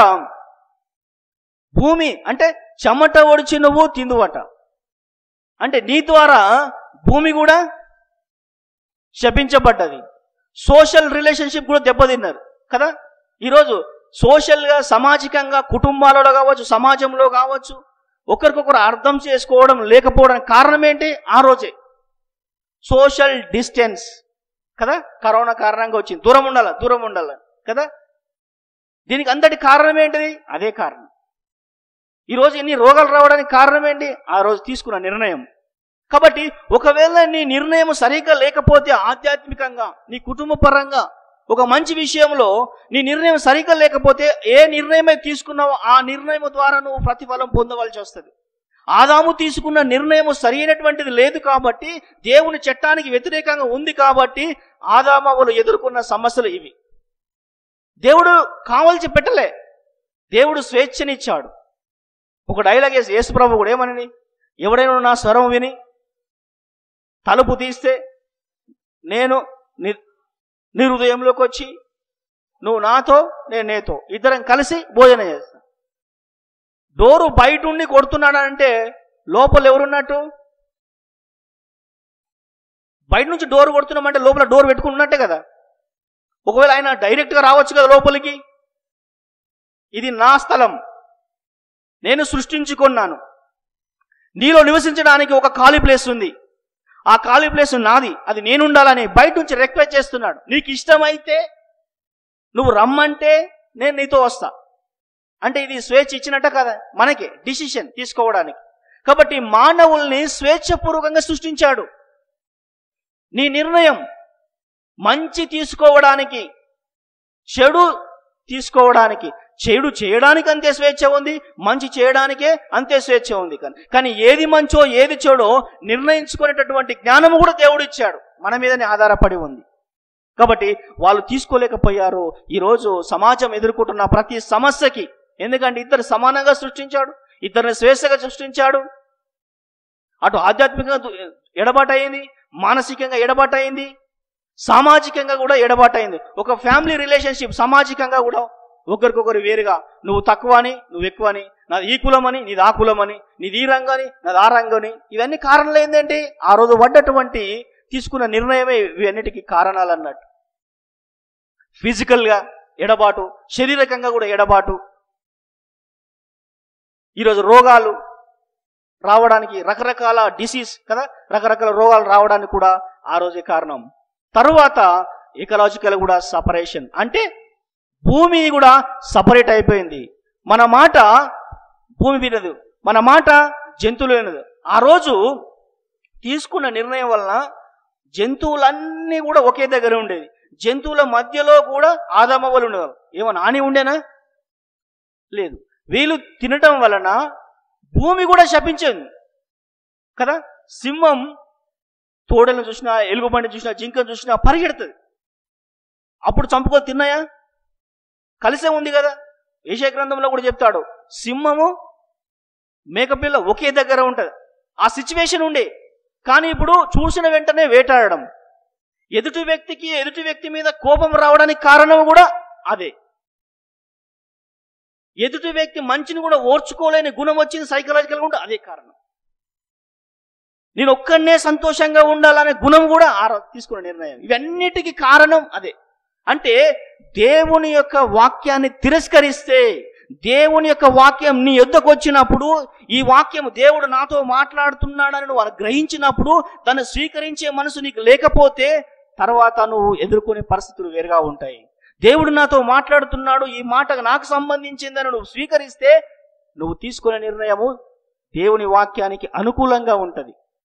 భూమి అంటే చెమట ఒడిచి నువ్వు తిందువట అంటే నీ ద్వారా భూమి కూడా శపించబడ్డది సోషల్ రిలేషన్షిప్ కూడా దెబ్బతిన్నారు కదా ఈరోజు సోషల్గా సామాజికంగా కుటుంబాలలో కావచ్చు సమాజంలో కావచ్చు ఒకరికొకరు అర్థం చేసుకోవడం లేకపోవడానికి కారణం ఏంటి ఆ రోజే సోషల్ డిస్టెన్స్ కదా కరోనా కారణంగా వచ్చింది దూరం ఉండాల దూరం ఉండాల కదా దీనికి అంతటి కారణం ఏంటిది అదే కారణం ఈరోజు ఎన్ని రోగాలు రావడానికి కారణం ఏంటి ఆ రోజు తీసుకున్న నిర్ణయం కాబట్టి ఒకవేళ నీ నిర్ణయం సరిగ్గా లేకపోతే ఆధ్యాత్మికంగా నీ కుటుంబ పరంగా ఒక మంచి విషయంలో నీ నిర్ణయం సరిగ్గా లేకపోతే ఏ నిర్ణయమే తీసుకున్నావో ఆ నిర్ణయం ద్వారా నువ్వు ప్రతిఫలం పొందవలసి వస్తుంది ఆదాము తీసుకున్న నిర్ణయం సరైనటువంటిది లేదు కాబట్టి దేవుని చట్టానికి వ్యతిరేకంగా ఉంది కాబట్టి ఆదామవులు ఎదుర్కొన్న సమస్యలు ఇవి దేవుడు కావలసి పెట్టలే దేవుడు స్వేచ్ఛనిచ్చాడు ఒక డైలాగ్ వేసి యేసుప్రభు కూడా ఏమని ఎవడైనా నా స్వరం విని తలుపు తీస్తే నేను ని నీ హృదయంలోకి వచ్చి నువ్వు నాతో నేను నేతో ఇద్దరం కలిసి భోజనం చేస్తాం డోరు బయట ఉండి కొడుతున్నాడంటే లోపల ఎవరున్నట్టు బయట నుంచి డోర్ కొడుతున్నామంటే లోపల డోర్ పెట్టుకుని ఉన్నట్టే కదా ఒకవేళ ఆయన డైరెక్ట్గా రావచ్చు కదా లోపలికి ఇది నా స్థలం నేను సృష్టించుకున్నాను నీలో నివసించడానికి ఒక ఖాళీ ప్లేస్ ఉంది ఆ ఖాళీ ప్లేస్ నాది అది నేను ఉండాలని బయట నుంచి రిక్వెస్ట్ చేస్తున్నాడు నీకు ఇష్టమైతే నువ్వు రమ్మంటే నేను నీతో వస్తా అంటే ఇది స్వేచ్ఛ ఇచ్చినట్ట కదా మనకి డిసిషన్ తీసుకోవడానికి కాబట్టి మానవుల్ని స్వేచ్ఛపూర్వకంగా సృష్టించాడు నీ నిర్ణయం మంచి తీసుకోవడానికి చెడు తీసుకోవడానికి చెడు చేయడానికి అంతే స్వేచ్ఛ ఉంది మంచి చేయడానికే అంతే స్వేచ్ఛ ఉంది కానీ కానీ ఏది మంచో ఏది చెడో నిర్ణయించుకునేటటువంటి జ్ఞానము కూడా దేవుడు ఇచ్చాడు మన మీదనే ఆధారపడి ఉంది కాబట్టి వాళ్ళు తీసుకోలేకపోయారు ఈరోజు సమాజం ఎదుర్కొంటున్న ప్రతి సమస్యకి ఎందుకంటే ఇద్దరు సమానంగా సృష్టించాడు ఇద్దరిని స్వేచ్ఛగా సృష్టించాడు అటు ఆధ్యాత్మికంగా దు- ఎడబాటయింది మానసికంగా ఎడబాటయింది సామాజికంగా కూడా ఎడబాటైంది ఒక ఫ్యామిలీ రిలేషన్షిప్ సామాజికంగా కూడా ఒకరికొకరు వేరుగా నువ్వు తక్కువ అని నువ్వు ఎక్కువ అని నాది ఈ కులం అని నీది ఆ కులం అని నీది ఈ రంగు అని నాది ఆ రంగు అని ఇవన్నీ కారణాలు ఏంటంటే ఆ రోజు పడ్డటువంటి తీసుకున్న నిర్ణయమే ఇవన్నిటికీ కారణాలు అన్నట్టు ఫిజికల్గా ఎడబాటు శారీరకంగా కూడా ఎడబాటు ఈరోజు రోగాలు రావడానికి రకరకాల డిసీజ్ కదా రకరకాల రోగాలు రావడానికి కూడా ఆ రోజే కారణం తరువాత ఎకలాజికల్ కూడా సపరేషన్ అంటే భూమి కూడా సపరేట్ అయిపోయింది మన మాట భూమి వినదు మన మాట జంతువులు వినదు ఆ రోజు తీసుకున్న నిర్ణయం వలన జంతువులన్నీ కూడా ఒకే దగ్గర ఉండేది జంతువుల మధ్యలో కూడా ఆదామవ్వలు ఉండేవారు ఏమన్నా హాని ఉండేనా లేదు వీళ్ళు తినటం వలన భూమి కూడా శపించింది కదా సింహం తోడలను చూసినా ఎలుగుబండి చూసినా జింకను చూసినా పరిగెడుతుంది అప్పుడు చంపుకొని తిన్నాయా కలిసే ఉంది కదా ఏషియా గ్రంథంలో కూడా చెప్తాడు సింహము మేకపిల్ల ఒకే దగ్గర ఉంటుంది ఆ సిచ్యువేషన్ ఉండే కానీ ఇప్పుడు చూసిన వెంటనే వేటాడడం ఎదుటి వ్యక్తికి ఎదుటి వ్యక్తి మీద కోపం రావడానికి కారణం కూడా అదే ఎదుటి వ్యక్తి మంచిని కూడా ఓర్చుకోలేని గుణం వచ్చింది సైకలాజికల్గా ఉంటే అదే కారణం నేను ఒక్కడనే సంతోషంగా ఉండాలనే గుణం కూడా ఆ రోజు తీసుకున్న నిర్ణయం ఇవన్నిటికీ కారణం అదే అంటే దేవుని యొక్క వాక్యాన్ని తిరస్కరిస్తే దేవుని యొక్క వాక్యం నీ యొద్దకు వచ్చినప్పుడు ఈ వాక్యం దేవుడు నాతో మాట్లాడుతున్నాడని నువ్వు అది గ్రహించినప్పుడు దాన్ని స్వీకరించే మనసు నీకు లేకపోతే తర్వాత నువ్వు ఎదుర్కొనే పరిస్థితులు వేరుగా ఉంటాయి దేవుడు నాతో మాట్లాడుతున్నాడు ఈ మాట నాకు సంబంధించిందని నువ్వు స్వీకరిస్తే నువ్వు తీసుకునే నిర్ణయము దేవుని వాక్యానికి అనుకూలంగా ఉంటది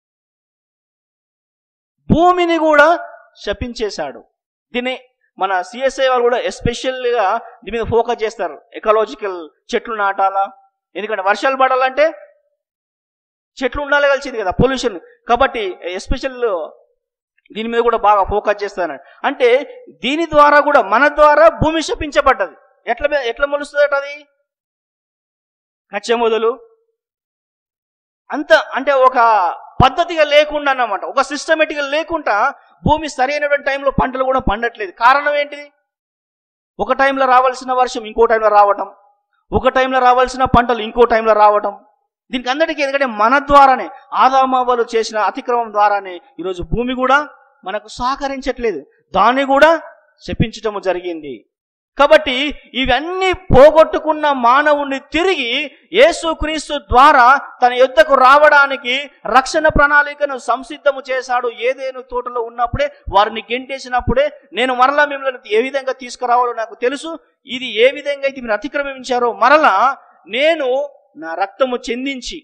భూమిని కూడా శపించేశాడు దీన్ని మన సిఎస్ఐ వాళ్ళు కూడా ఎస్పెషల్గా దీని మీద ఫోకస్ చేస్తారు ఎకలాజికల్ చెట్లు నాటాలా ఎందుకంటే వర్షాలు పడాలంటే చెట్లు ఉండాలి కలిసింది కదా పొల్యూషన్ కాబట్టి ఎస్పెషల్ దీని మీద కూడా బాగా ఫోకస్ చేస్తాను అంటే దీని ద్వారా కూడా మన ద్వారా భూమి శపించబడ్డది ఎట్లా మె- ఎట్లా మొలుస్తుంది అది కచ్చ మొదలు అంత అంటే ఒక పద్ధతిగా లేకుండా అన్నమాట ఒక సిస్టమేటిక్గా లేకుండా భూమి సరైనటువంటి టైంలో పంటలు కూడా పండట్లేదు కారణం ఏంటిది ఒక టైంలో రావాల్సిన వర్షం ఇంకో టైంలో రావటం ఒక టైంలో రావాల్సిన పంటలు ఇంకో టైంలో రావటం దీనికి అందరికీ ఎందుకంటే మన ద్వారానే ఆదామావాలు చేసిన అతిక్రమం ద్వారానే ఈరోజు భూమి కూడా మనకు సహకరించట్లేదు దాన్ని కూడా శపించటము జరిగింది కాబట్టి ఇవన్నీ పోగొట్టుకున్న మానవుణ్ణి తిరిగి యేసుక్రీస్తు ద్వారా తన యుద్ధకు రావడానికి రక్షణ ప్రణాళికను సంసిద్ధము చేశాడు ఏదేను తోటలో ఉన్నప్పుడే వారిని గెంటేసినప్పుడే నేను మరలా మిమ్మల్ని ఏ విధంగా తీసుకురావాలో నాకు తెలుసు ఇది ఏ విధంగా అయితే మీరు అతిక్రమించారో మరలా నేను నా రక్తము చెందించి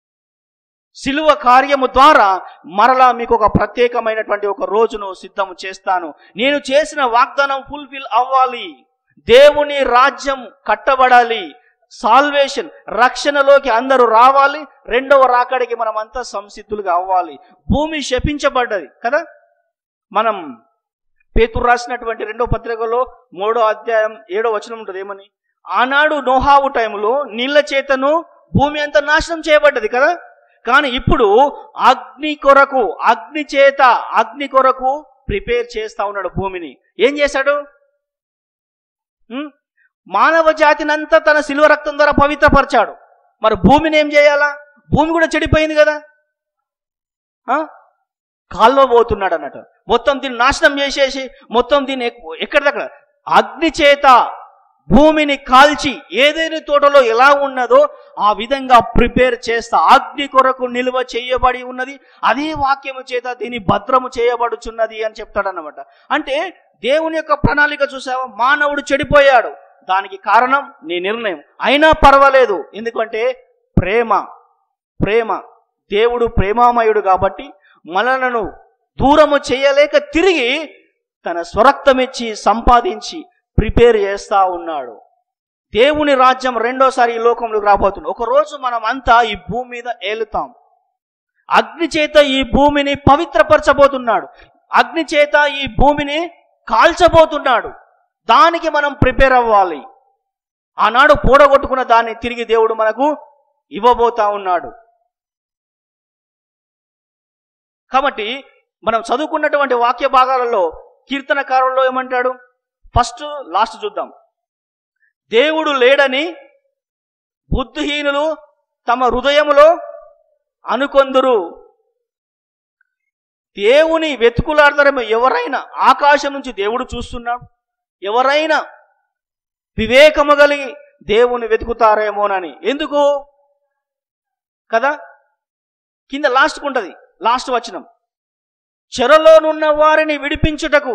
సిలువ కార్యము ద్వారా మరలా మీకు ఒక ప్రత్యేకమైనటువంటి ఒక రోజును సిద్ధము చేస్తాను నేను చేసిన వాగ్దానం ఫుల్ఫిల్ అవ్వాలి దేవుని రాజ్యం కట్టబడాలి సాల్వేషన్ రక్షణలోకి అందరూ రావాలి రెండవ రాకడికి మనం అంతా సంసిద్ధులుగా అవ్వాలి భూమి శపించబడ్డది కదా మనం పేతురు రాసినటువంటి రెండో పత్రికలో మూడో అధ్యాయం ఏడో వచనం ఉంటుంది ఏమని ఆనాడు నోహావు టైంలో నీళ్ల చేతను భూమి అంతా నాశనం చేయబడ్డది కదా కానీ ఇప్పుడు అగ్ని కొరకు అగ్ని చేత అగ్ని కొరకు ప్రిపేర్ చేస్తా ఉన్నాడు భూమిని ఏం చేశాడు ఉం? మానవ జాతినంతా తన శిలువ రక్తం ద్వారా పవిత్రపరిచాడు మరి భూమిని ఏం చేయాలా భూమి కూడా చెడిపోయింది కదా ఆ? కాల్వ పోతున్నాడు అన్నట్టు మొత్తం దీన్ని నాశనం చేసేసి మొత్తం దీన్ని ఎక్- ఎక్కడిదక్కడ అగ్ని చేత భూమిని కాల్చి ఏదైనా తోటలో ఎలా ఉన్నదో ఆ విధంగా ప్రిపేర్ చేస్తా అగ్ని కొరకు నిల్వ చేయబడి ఉన్నది అదే వాక్యము చేత దీని భద్రము చేయబడుచున్నది అని చెప్తాడన్నమాట అంటే దేవుని యొక్క ప్రణాళిక చూసావా మానవుడు చెడిపోయాడు దానికి కారణం నీ నిర్ణయం అయినా పర్వాలేదు ఎందుకంటే ప్రేమ ప్రేమ దేవుడు ప్రేమామయుడు కాబట్టి మనలను దూరము చేయలేక తిరిగి తన స్వరక్తమిచ్చి సంపాదించి ప్రిపేర్ చేస్తా ఉన్నాడు దేవుని రాజ్యం రెండోసారి ఈ లోకంలోకి రాబోతుంది ఒక రోజు మనం అంతా ఈ భూమి మీద ఏలుతాం అగ్ని చేత ఈ భూమిని పవిత్రపరచబోతున్నాడు అగ్ని చేత ఈ భూమిని కాల్చబోతున్నాడు దానికి మనం ప్రిపేర్ అవ్వాలి ఆనాడు పూడగొట్టుకున్న దాన్ని తిరిగి దేవుడు మనకు ఇవ్వబోతా ఉన్నాడు కాబట్టి మనం చదువుకున్నటువంటి వాక్య భాగాలలో కీర్తనకారుల్లో ఏమంటాడు ఫస్ట్ లాస్ట్ చూద్దాం దేవుడు లేడని బుద్ధిహీనులు తమ హృదయములో అనుకొందురు దేవుని వెతుకులాడతారేమో ఎవరైనా ఆకాశం నుంచి దేవుడు చూస్తున్నాడు ఎవరైనా వివేకము కలిగి దేవుని వెతుకుతారేమోనని ఎందుకు కదా కింద లాస్ట్కు ఉంటుంది లాస్ట్ వచనం చెరలోనున్న వారిని విడిపించుటకు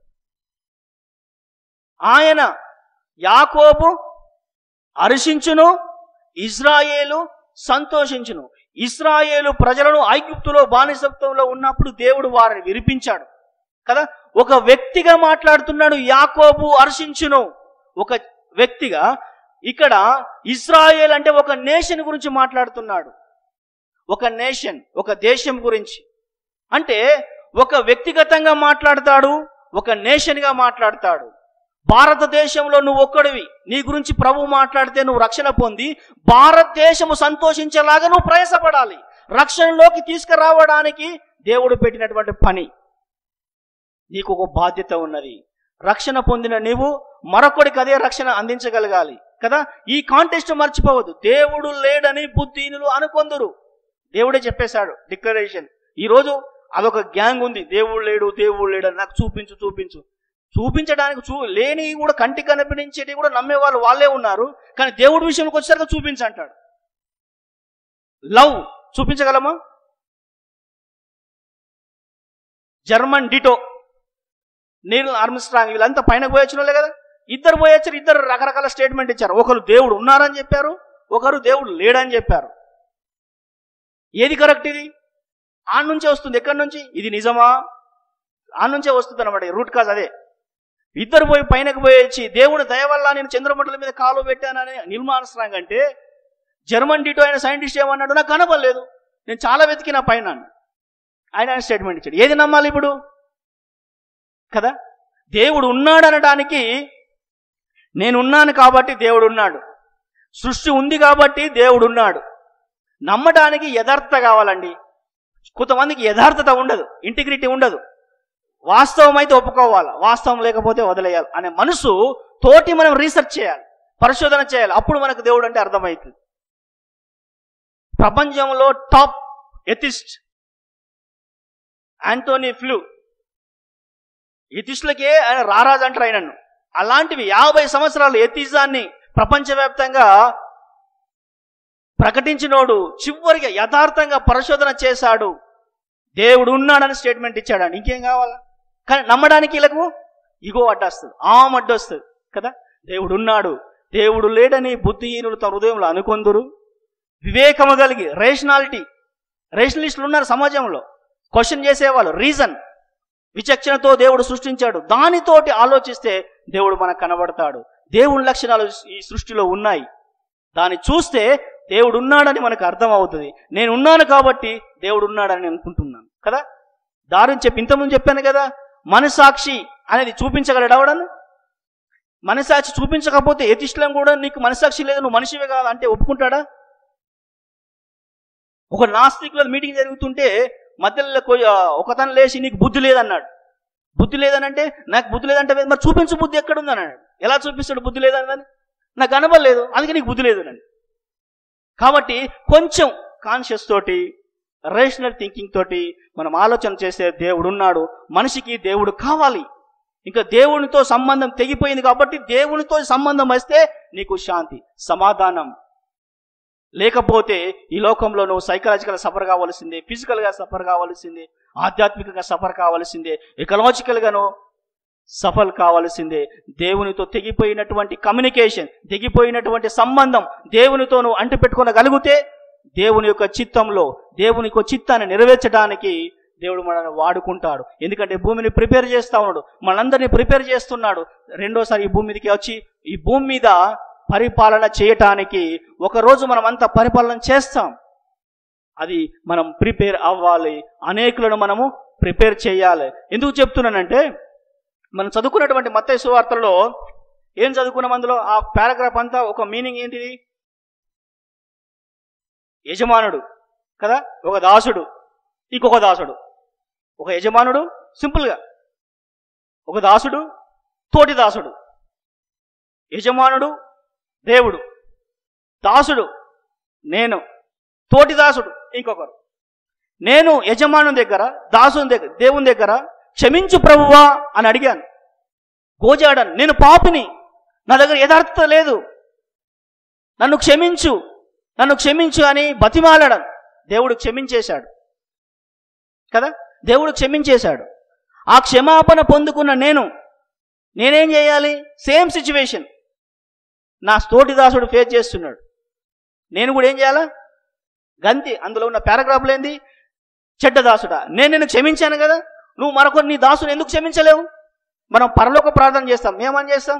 ఆయన యాకోబు హర్షించును ఇజ్రాయేలు సంతోషించును ఇస్రాయేలు ప్రజలను ఐగుప్తులో బానిసత్వంలో ఉన్నప్పుడు దేవుడు వారిని విరిపించాడు కదా ఒక వ్యక్తిగా మాట్లాడుతున్నాడు యాకోబు హర్షించును ఒక వ్యక్తిగా ఇక్కడ ఇస్రాయేల్ అంటే ఒక నేషన్ గురించి మాట్లాడుతున్నాడు ఒక నేషన్ ఒక దేశం గురించి అంటే ఒక వ్యక్తిగతంగా మాట్లాడతాడు ఒక నేషన్గా మాట్లాడతాడు భారతదేశంలో నువ్వు ఒక్కడివి నీ గురించి ప్రభు మాట్లాడితే నువ్వు రక్షణ పొంది భారతదేశము సంతోషించేలాగా నువ్వు ప్రయాసపడాలి రక్షణలోకి తీసుకురావడానికి దేవుడు పెట్టినటువంటి పని నీకు ఒక బాధ్యత ఉన్నది రక్షణ పొందిన నీవు మరొకడికి అదే రక్షణ అందించగలగాలి కదా ఈ కాంటెస్ట్ మర్చిపోవద్దు దేవుడు లేడని బుద్ధిహీనులు అనుకొందురు దేవుడే చెప్పేశాడు డిక్లరేషన్ ఈరోజు అదొక గ్యాంగ్ ఉంది దేవుడు లేడు దేవుడు లేడు అని నాకు చూపించు చూపించు చూపించడానికి చూ లేని కూడా కంటికి కనిపించేటి కూడా నమ్మే వాళ్ళు వాళ్ళే ఉన్నారు కానీ దేవుడి విషయంలోకి వచ్చేసరికి చూపించంటాడు లవ్ చూపించగలమా జర్మన్ డిటో నీల్ ఆర్మ్స్ట్రాంగ్ వీళ్ళంతా పైన పోయొచ్చిన వాళ్ళే కదా ఇద్దరు పోయొచ్చారు ఇద్దరు రకరకాల స్టేట్మెంట్ ఇచ్చారు ఒకరు దేవుడు ఉన్నారని చెప్పారు ఒకరు దేవుడు లేడని చెప్పారు ఏది కరెక్ట్ ఇది ఆ నుంచే వస్తుంది ఎక్కడి నుంచి ఇది నిజమా ఆ నుంచే వస్తుంది అనమాట రూట్ కాజ్ అదే ఇద్దరు పోయి పైనకు పోయొచ్చి దేవుడు దయ వల్ల నేను చంద్రమండలం మీద కాలు పెట్టానని నిర్మాణస్త్రాంగ్ అంటే జర్మన్ డిటో అయిన సైంటిస్ట్ ఏమన్నాడు నాకు కనపడలేదు నేను చాలా వెతికిన పైన ఆయన స్టేట్మెంట్ ఇచ్చాడు ఏది నమ్మాలి ఇప్పుడు కదా దేవుడు ఉన్నాడు అనడానికి నేనున్నాను కాబట్టి దేవుడు ఉన్నాడు సృష్టి ఉంది కాబట్టి దేవుడు ఉన్నాడు నమ్మటానికి యథార్థత కావాలండి కొంతమందికి యథార్థత ఉండదు ఇంటిగ్రిటీ ఉండదు వాస్తవం అయితే ఒప్పుకోవాలి వాస్తవం లేకపోతే వదిలేయాలి అనే మనసు తోటి మనం రీసెర్చ్ చేయాలి పరిశోధన చేయాలి అప్పుడు మనకు దేవుడు అంటే అర్థమవుతుంది ప్రపంచంలో టాప్ ఎథిస్ట్ ఆంటోనీ ఫ్లూ ఎథిస్టులకే ఆయన రారాజు అంటారు ఆయనను అలాంటివి యాభై సంవత్సరాలు ఎథిజాన్ని ప్రపంచవ్యాప్తంగా ప్రకటించినోడు చివరిగా యథార్థంగా పరిశోధన చేశాడు దేవుడు ఉన్నాడని స్టేట్మెంట్ ఇచ్చాడు ఇంకేం కావాలా కానీ నమ్మడానికి వీళ్ళకు ఇగో అడ్డొస్తుంది ఆమె అడ్డొస్తుంది కదా దేవుడు ఉన్నాడు దేవుడు లేడని బుద్ధిహీనులు తమ హృదయంలో అనుకొందురు వివేకము కలిగి రేషనాలిటీ రేషనలిస్టులు ఉన్నారు సమాజంలో క్వశ్చన్ చేసేవాళ్ళు రీజన్ విచక్షణతో దేవుడు సృష్టించాడు దానితోటి ఆలోచిస్తే దేవుడు మనకు కనబడతాడు దేవుని లక్షణాలు ఈ సృష్టిలో ఉన్నాయి దాన్ని చూస్తే దేవుడు ఉన్నాడని మనకు అర్థం అవుతుంది నేను ఉన్నాను కాబట్టి దేవుడు ఉన్నాడని అనుకుంటున్నాను కదా దారిని చెప్పి ఇంతకుముందు చెప్పాను కదా మనసాక్షి అనేది చూపించగలడు అవడని మనసాక్షి చూపించకపోతే ఎతిష్టం కూడా నీకు మనసాక్షి లేదు నువ్వు మనిషివే కాదు అంటే ఒప్పుకుంటాడా ఒక నాస్తికుల మీటింగ్ జరుగుతుంటే మధ్యలో కొ- ఒకతను లేచి నీకు బుద్ధి లేదన్నాడు బుద్ధి లేదనంటే నాకు బుద్ధి లేదంటే మరి చూపించు బుద్ధి ఎక్కడుంది అన్నాడు ఎలా చూపిస్తాడు బుద్ధి లేదని నాకు కనబడలేదు అందుకే నీకు బుద్ధి లేదు అని కాబట్టి కొంచెం కాన్షియస్ తోటి రేషనల్ థింకింగ్ తోటి మనం ఆలోచన చేస్తే దేవుడు ఉన్నాడు మనిషికి దేవుడు కావాలి ఇంకా దేవునితో సంబంధం తెగిపోయింది కాబట్టి దేవునితో సంబంధం వస్తే నీకు శాంతి సమాధానం లేకపోతే ఈ లోకంలో నువ్వు సైకలాజికల్ సఫర్ కావాల్సిందే ఫిజికల్గా సఫర్ కావాల్సిందే ఆధ్యాత్మికంగా సఫర్ కావాల్సిందే ఎకలాజికల్గాను సఫల్ కావాల్సిందే దేవునితో తెగిపోయినటువంటి కమ్యూనికేషన్ తెగిపోయినటువంటి సంబంధం దేవునితో నువ్వు అంటి పెట్టుకోగలిగితే దేవుని యొక్క చిత్తంలో దేవుని యొక్క చిత్తాన్ని నెరవేర్చడానికి దేవుడు మనల్ని వాడుకుంటాడు ఎందుకంటే భూమిని ప్రిపేర్ చేస్తా ఉన్నాడు మనందరినీ ప్రిపేర్ చేస్తున్నాడు రెండోసారి ఈ భూమి మీదకి వచ్చి ఈ భూమి మీద పరిపాలన చేయటానికి ఒకరోజు మనం అంతా పరిపాలన చేస్తాం అది మనం ప్రిపేర్ అవ్వాలి అనేకులను మనము ప్రిపేర్ చేయాలి ఎందుకు చెప్తున్నానంటే మనం చదువుకున్నటువంటి మత్తయి సువార్తలో ఏం చదువుకున్నాం అందులో ఆ పారాగ్రాఫ్ అంతా ఒక మీనింగ్ ఏంటిది యజమానుడు కదా ఒక దాసుడు ఇంకొక దాసుడు ఒక యజమానుడు సింపుల్గా ఒక దాసుడు తోటి దాసుడు యజమానుడు దేవుడు దాసుడు నేను తోటి దాసుడు ఇంకొకరు నేను యజమాను దగ్గర దాసుని దగ్గర దేవుని దగ్గర క్షమించు ప్రభువా అని అడిగాను గోజాడాను నేను పాపిని నా దగ్గర యథార్థత లేదు నన్ను క్షమించు నన్ను క్షమించు అని బతిమాలాడాను దేవుడు క్షమించేశాడు కదా దేవుడు క్షమించేశాడు ఆ క్షమాపణ పొందుకున్న నేను నేనేం చేయాలి సేమ్ సిచ్యువేషన్ నా తోటి దాసుడు ఫేస్ చేస్తున్నాడు నేను కూడా ఏం చేయాలా గంతి అందులో ఉన్న పారాగ్రాఫ్లు ఏంది చెడ్డ దాసుడా నేను నిన్ను క్షమించాను కదా నువ్వు మరొకరు నీ దాసుని ఎందుకు క్షమించలేవు మనం పరలోక ప్రార్థన చేస్తాం మేమని చేస్తాం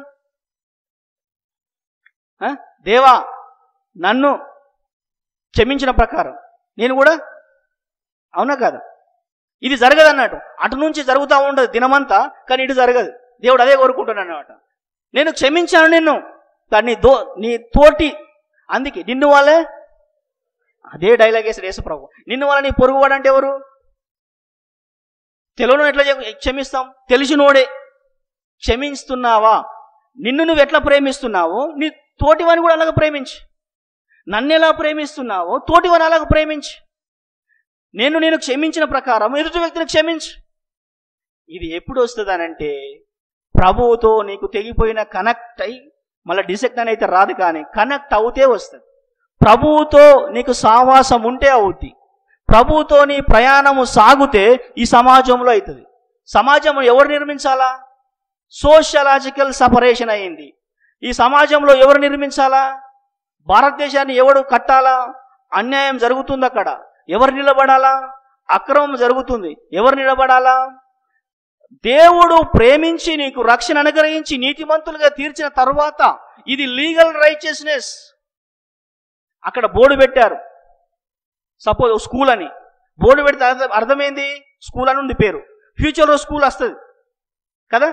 ఆ? దేవా నన్ను క్షమించిన ప్రకారం నేను కూడా అవునా కాదా ఇది జరగదు అన్నట్టు అటు నుంచి జరుగుతూ ఉండదు దినమంతా కానీ ఇటు జరగదు దేవుడు అదే కోరుకుంటున్నాడు అనమాట నేను క్షమించాను నిన్ను కానీ నీ దో నీ తోటి అందుకే నిన్ను వాళ్ళే అదే డైలాగ్ వేసాడు యేసుప్రభు నిన్ను వాళ్ళ నీ పొరుగువాడు అంటే ఎవరు తెలుగులో ఎట్లా చెప్- క్షమిస్తాం తెలిసినోడే క్షమిస్తున్నావా నిన్ను నువ్వు ఎట్లా ప్రేమిస్తున్నావో నీ తోటివాని కూడా అలాగ ప్రేమించు నన్ను ఎలా ప్రేమిస్తున్నావో తోటివాని అలాగ ప్రేమించు నేను నేను క్షమించిన ప్రకారం ఎదుటి వ్యక్తిని క్షమించు ఇది ఎప్పుడు వస్తుందనంటే ప్రభువుతో నీకు తెగిపోయిన కనెక్ట్ అయి మళ్ళీ డిసెక్ట్ అని అయితే రాదు కానీ కనెక్ట్ అవుతే వస్తుంది ప్రభువుతో నీకు సావాసం ఉంటే అవుద్ది ప్రభువుతో నీ ప్రయాణము సాగుతే ఈ సమాజంలో అవుతుంది సమాజం ఎవరు నిర్మించాలా సోషలాజికల్ సపరేషన్ అయింది ఈ సమాజంలో ఎవరు నిర్మించాలా భారతదేశాన్ని ఎవడు కట్టాలా అన్యాయం జరుగుతుంది అక్కడ ఎవరు నిలబడాలా అక్రమం జరుగుతుంది ఎవరు నిలబడాలా దేవుడు ప్రేమించి నీకు రక్షణ అనుగ్రహించి నీతిమంతులుగా తీర్చిన తర్వాత ఇది లీగల్ రైచియస్నెస్ అక్కడ బోర్డు పెట్టారు సపోజ్ స్కూల్ అని బోర్డు పెడితే అర్థం అర్థమైంది స్కూల్ అని ఉంది పేరు ఫ్యూచర్లో స్కూల్ వస్తుంది కదా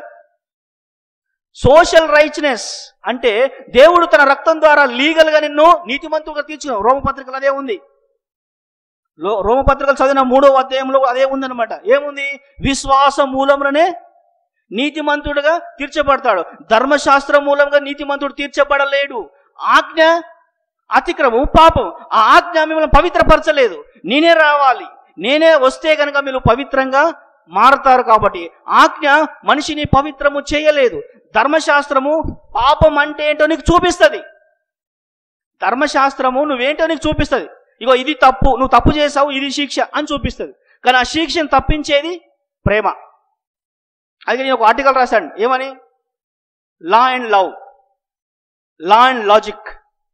సోషల్ రైట్నెస్ అంటే దేవుడు తన రక్తం ద్వారా లీగల్గా నిన్ను నీతిమంతులుగా తీర్చిన రోమపత్రికలు అదే ఉంది లో రోమపత్రికలు చదివిన మూడో అధ్యాయంలో అదే ఉందన్నమాట ఏముంది విశ్వాస మూలంలోనే నీతిమంతుడుగా తీర్చబడతాడు ధర్మశాస్త్ర మూలంగా నీతిమంతుడు తీర్చబడలేడు ఆజ్ఞ అతిక్రమం పాపం ఆ ఆజ్ఞ మిమ్మల్ని పవిత్రపరచలేదు నేనే రావాలి నేనే వస్తే కనుక మీరు పవిత్రంగా మారతారు కాబట్టి ఆజ్ఞ మనిషిని పవిత్రము చేయలేదు ధర్మశాస్త్రము పాపం అంటే ఏంటో నీకు చూపిస్తుంది ధర్మశాస్త్రము నువ్వేంటో నీకు చూపిస్తుంది ఇగో ఇది తప్పు నువ్వు తప్పు చేసావు ఇది శిక్ష అని చూపిస్తుంది కానీ ఆ శిక్షను తప్పించేది ప్రేమ అది నేను ఒక ఆర్టికల్ రాశాను ఏమని law and love law and logic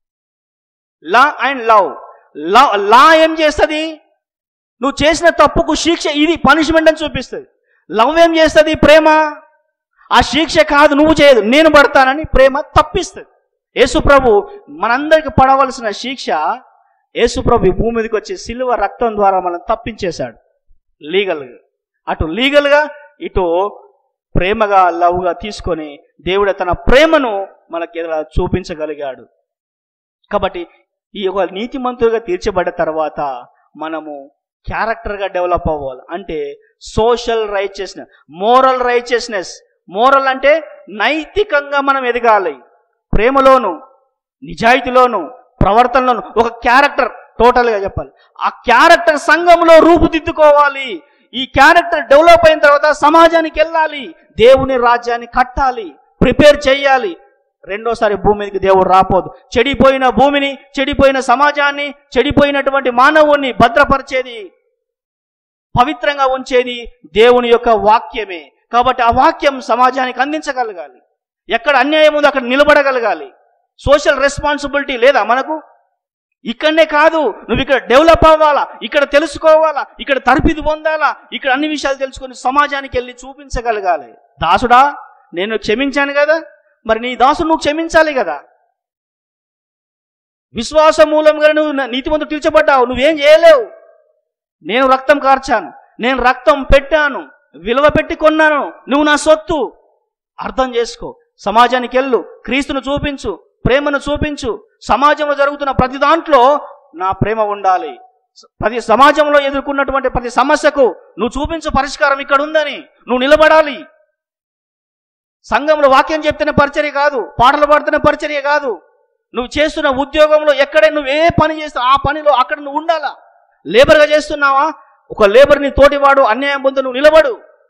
law and love law law ఏం చేస్తుంది నువ్వు చేసిన తప్పుకు శిక్ష ఇది పనిష్మెంట్ అని చూపిస్తుంది లవ్ ఏం చేస్తుంది ప్రేమ ఆ శిక్ష కాదు నువ్వు చేయదు నేను పడతానని ప్రేమ తప్పిస్తుంది యేసుప్రభు మనందరికి పడవలసిన శిక్ష యేసుప్రభు ఈ భూమి మీదకి వచ్చి సిలువ రక్తం ద్వారా మనం తప్పించేశాడు లీగల్గా అటు లీగల్గా ఇటు ప్రేమగా లవ్గా తీసుకొని దేవుడు తన ప్రేమను మనకి ఇలా చూపించగలిగాడు కాబట్టి ఈ యొక్క నీతిమంతులుగా తీర్చబడ్డ తర్వాత మనము క్యారెక్టర్గా డెవలప్ అవ్వాలి అంటే social righteousness moral righteousness moral అంటే నైతికంగా మనం ఎదగాలి ప్రేమలోను నిజాయితీలోను ప్రవర్తనలోను ఒక క్యారెక్టర్ టోటల్గా చెప్పాలి ఆ క్యారెక్టర్ సంఘంలో రూపుదిద్దుకోవాలి ఈ క్యారెక్టర్ డెవలప్ అయిన తర్వాత సమాజానికి వెళ్ళాలి దేవుని రాజ్యాన్ని కట్టాలి ప్రిపేర్ చేయాలి రెండోసారి భూమి మీదకి దేవుడు రాపోదు చెడిపోయిన భూమిని చెడిపోయిన సమాజాన్ని చెడిపోయినటువంటి మానవుణ్ణి భద్రపరిచేది పవిత్రంగా ఉంచేది దేవుని యొక్క వాక్యమే కాబట్టి ఆ వాక్యం సమాజానికి అందించగలగాలి ఎక్కడ అన్యాయం ఉందో అక్కడ నిలబడగలగాలి సోషల్ రెస్పాన్సిబిలిటీ లేదా మనకు ఇక్కడనే కాదు నువ్వు ఇక్కడ డెవలప్ అవ్వాలా ఇక్కడ తెలుసుకోవాలా ఇక్కడ తరపిది పొందాలా ఇక్కడ అన్ని విషయాలు తెలుసుకొని సమాజానికి వెళ్ళి చూపించగలగాలి దాసుడా నేను క్షమించాను కదా మరి నీ దాసుడు నువ్వు క్షమించాలి కదా విశ్వాస మూలంగా నువ్వు నా- నీతిమంతుడు తీర్చబడ్డావు నువ్వేం చేయలేవు నేను రక్తం కార్చాను నేను రక్తం పెట్టాను విలువ పెట్టి కొన్నాను నువ్వు నా సొత్తు అర్థం చేసుకో సమాజానికి వెళ్ళు క్రీస్తును చూపించు ప్రేమను చూపించు సమాజంలో జరుగుతున్న ప్రతి దాంట్లో నా ప్రేమ ఉండాలి స- ప్రతి సమాజంలో ఎదుర్కొన్నటువంటి ప్రతి సమస్యకు నువ్వు చూపించు పరిష్కారం ఇక్కడ ఉందని నువ్వు నిలబడాలి సంఘంలో వాక్యం చెప్తున్న పరిచర్య కాదు పాటలు పాడుతున్న పరిచర్య కాదు నువ్వు చేస్తున్న ఉద్యోగంలో ఎక్కడే నువ్వు ఏ పని చేస్తావు ఆ పనిలో అక్కడ నువ్వు ఉండాలా లేబర్గా చేస్తున్నావా ఒక లేబర్ నీ తోటివాడు అన్యాయం పొందు నువ్వు నిలబడు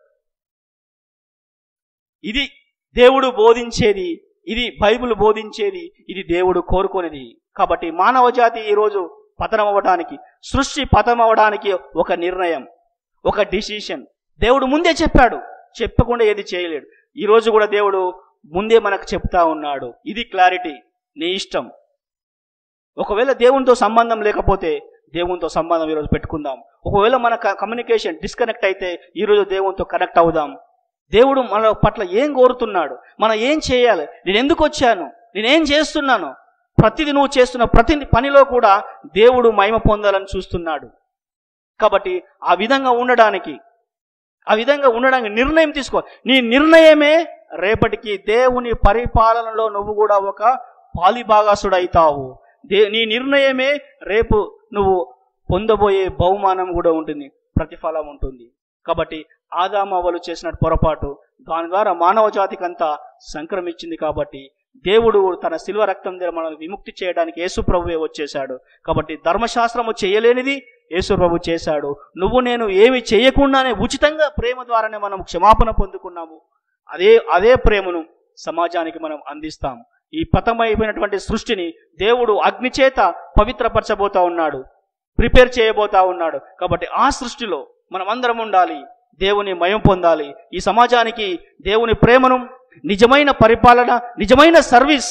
ఇది దేవుడు బోధించేది ఇది బైబిల్ బోధించేది ఇది దేవుడు కోరుకునేది కాబట్టి మానవ జాతి ఈరోజు పతనం అవ్వడానికి సృష్టి పతనం అవ్వడానికి ఒక నిర్ణయం ఒక డిసిషన్ దేవుడు ముందే చెప్పాడు చెప్పకుండా ఏది చేయలేడు ఈ రోజు కూడా దేవుడు ముందే మనకు చెప్తా ఉన్నాడు ఇది క్లారిటీ నీ ఇష్టం ఒకవేళ దేవునితో సంబంధం లేకపోతే దేవునితో సంబంధం ఈరోజు పెట్టుకుందాం ఒకవేళ మన కమ్యూనికేషన్ డిస్కనెక్ట్ అయితే ఈరోజు దేవునితో కనెక్ట్ అవుదాం దేవుడు మన పట్ల ఏం కోరుతున్నాడు మనం ఏం చేయాలి నేను ఎందుకు వచ్చాను నేనేం చేస్తున్నాను ప్రతిది నువ్వు చేస్తున్న ప్రతి పనిలో కూడా దేవుడు మహిమ పొందాలని చూస్తున్నాడు కాబట్టి ఆ విధంగా ఉండడానికి ఆ విధంగా ఉండడానికి నిర్ణయం తీసుకో నీ నిర్ణయమే రేపటికి దేవుని పరిపాలనలో నువ్వు కూడా ఒక పాలిభాగాసుడైతావు దే నీ నిర్ణయమే రేపు నువ్వు పొందబోయే బహుమానం కూడా ఉంటుంది ప్రతిఫలం ఉంటుంది కాబట్టి ఆదామవ్వలు చేసిన పొరపాటు దాని ద్వారా మానవ జాతికంతా సంక్రమించింది కాబట్టి దేవుడు తన శిల్వ రక్తం ద్వారా మనల్ని విముక్తి చేయడానికి యేసు ప్రభువే వచ్చేశాడు కాబట్టి ధర్మశాస్త్రము చేయలేనిది యేసు ప్రభు చేశాడు నువ్వు నేను ఏమి చేయకుండానే ఉచితంగా ప్రేమ ద్వారానే మనం క్షమాపణ పొందుకున్నాము అదే అదే ప్రేమను సమాజానికి మనం అందిస్తాం ఈ పతమైపోయినటువంటి సృష్టిని దేవుడు అగ్ని చేత పవిత్రపరచబోతా ఉన్నాడు ప్రిపేర్ చేయబోతా ఉన్నాడు కాబట్టి ఆ సృష్టిలో మనం అందరం ఉండాలి దేవుని మయం పొందాలి ఈ సమాజానికి దేవుని ప్రేమను నిజమైన పరిపాలన నిజమైన సర్వీస్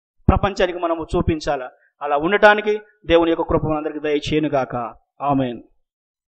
ప్రపంచానికి మనము చూపించాలా అలా ఉండటానికి దేవుని యొక్క కృప మనందరికీ దయచేయనుగాక ఆమెన్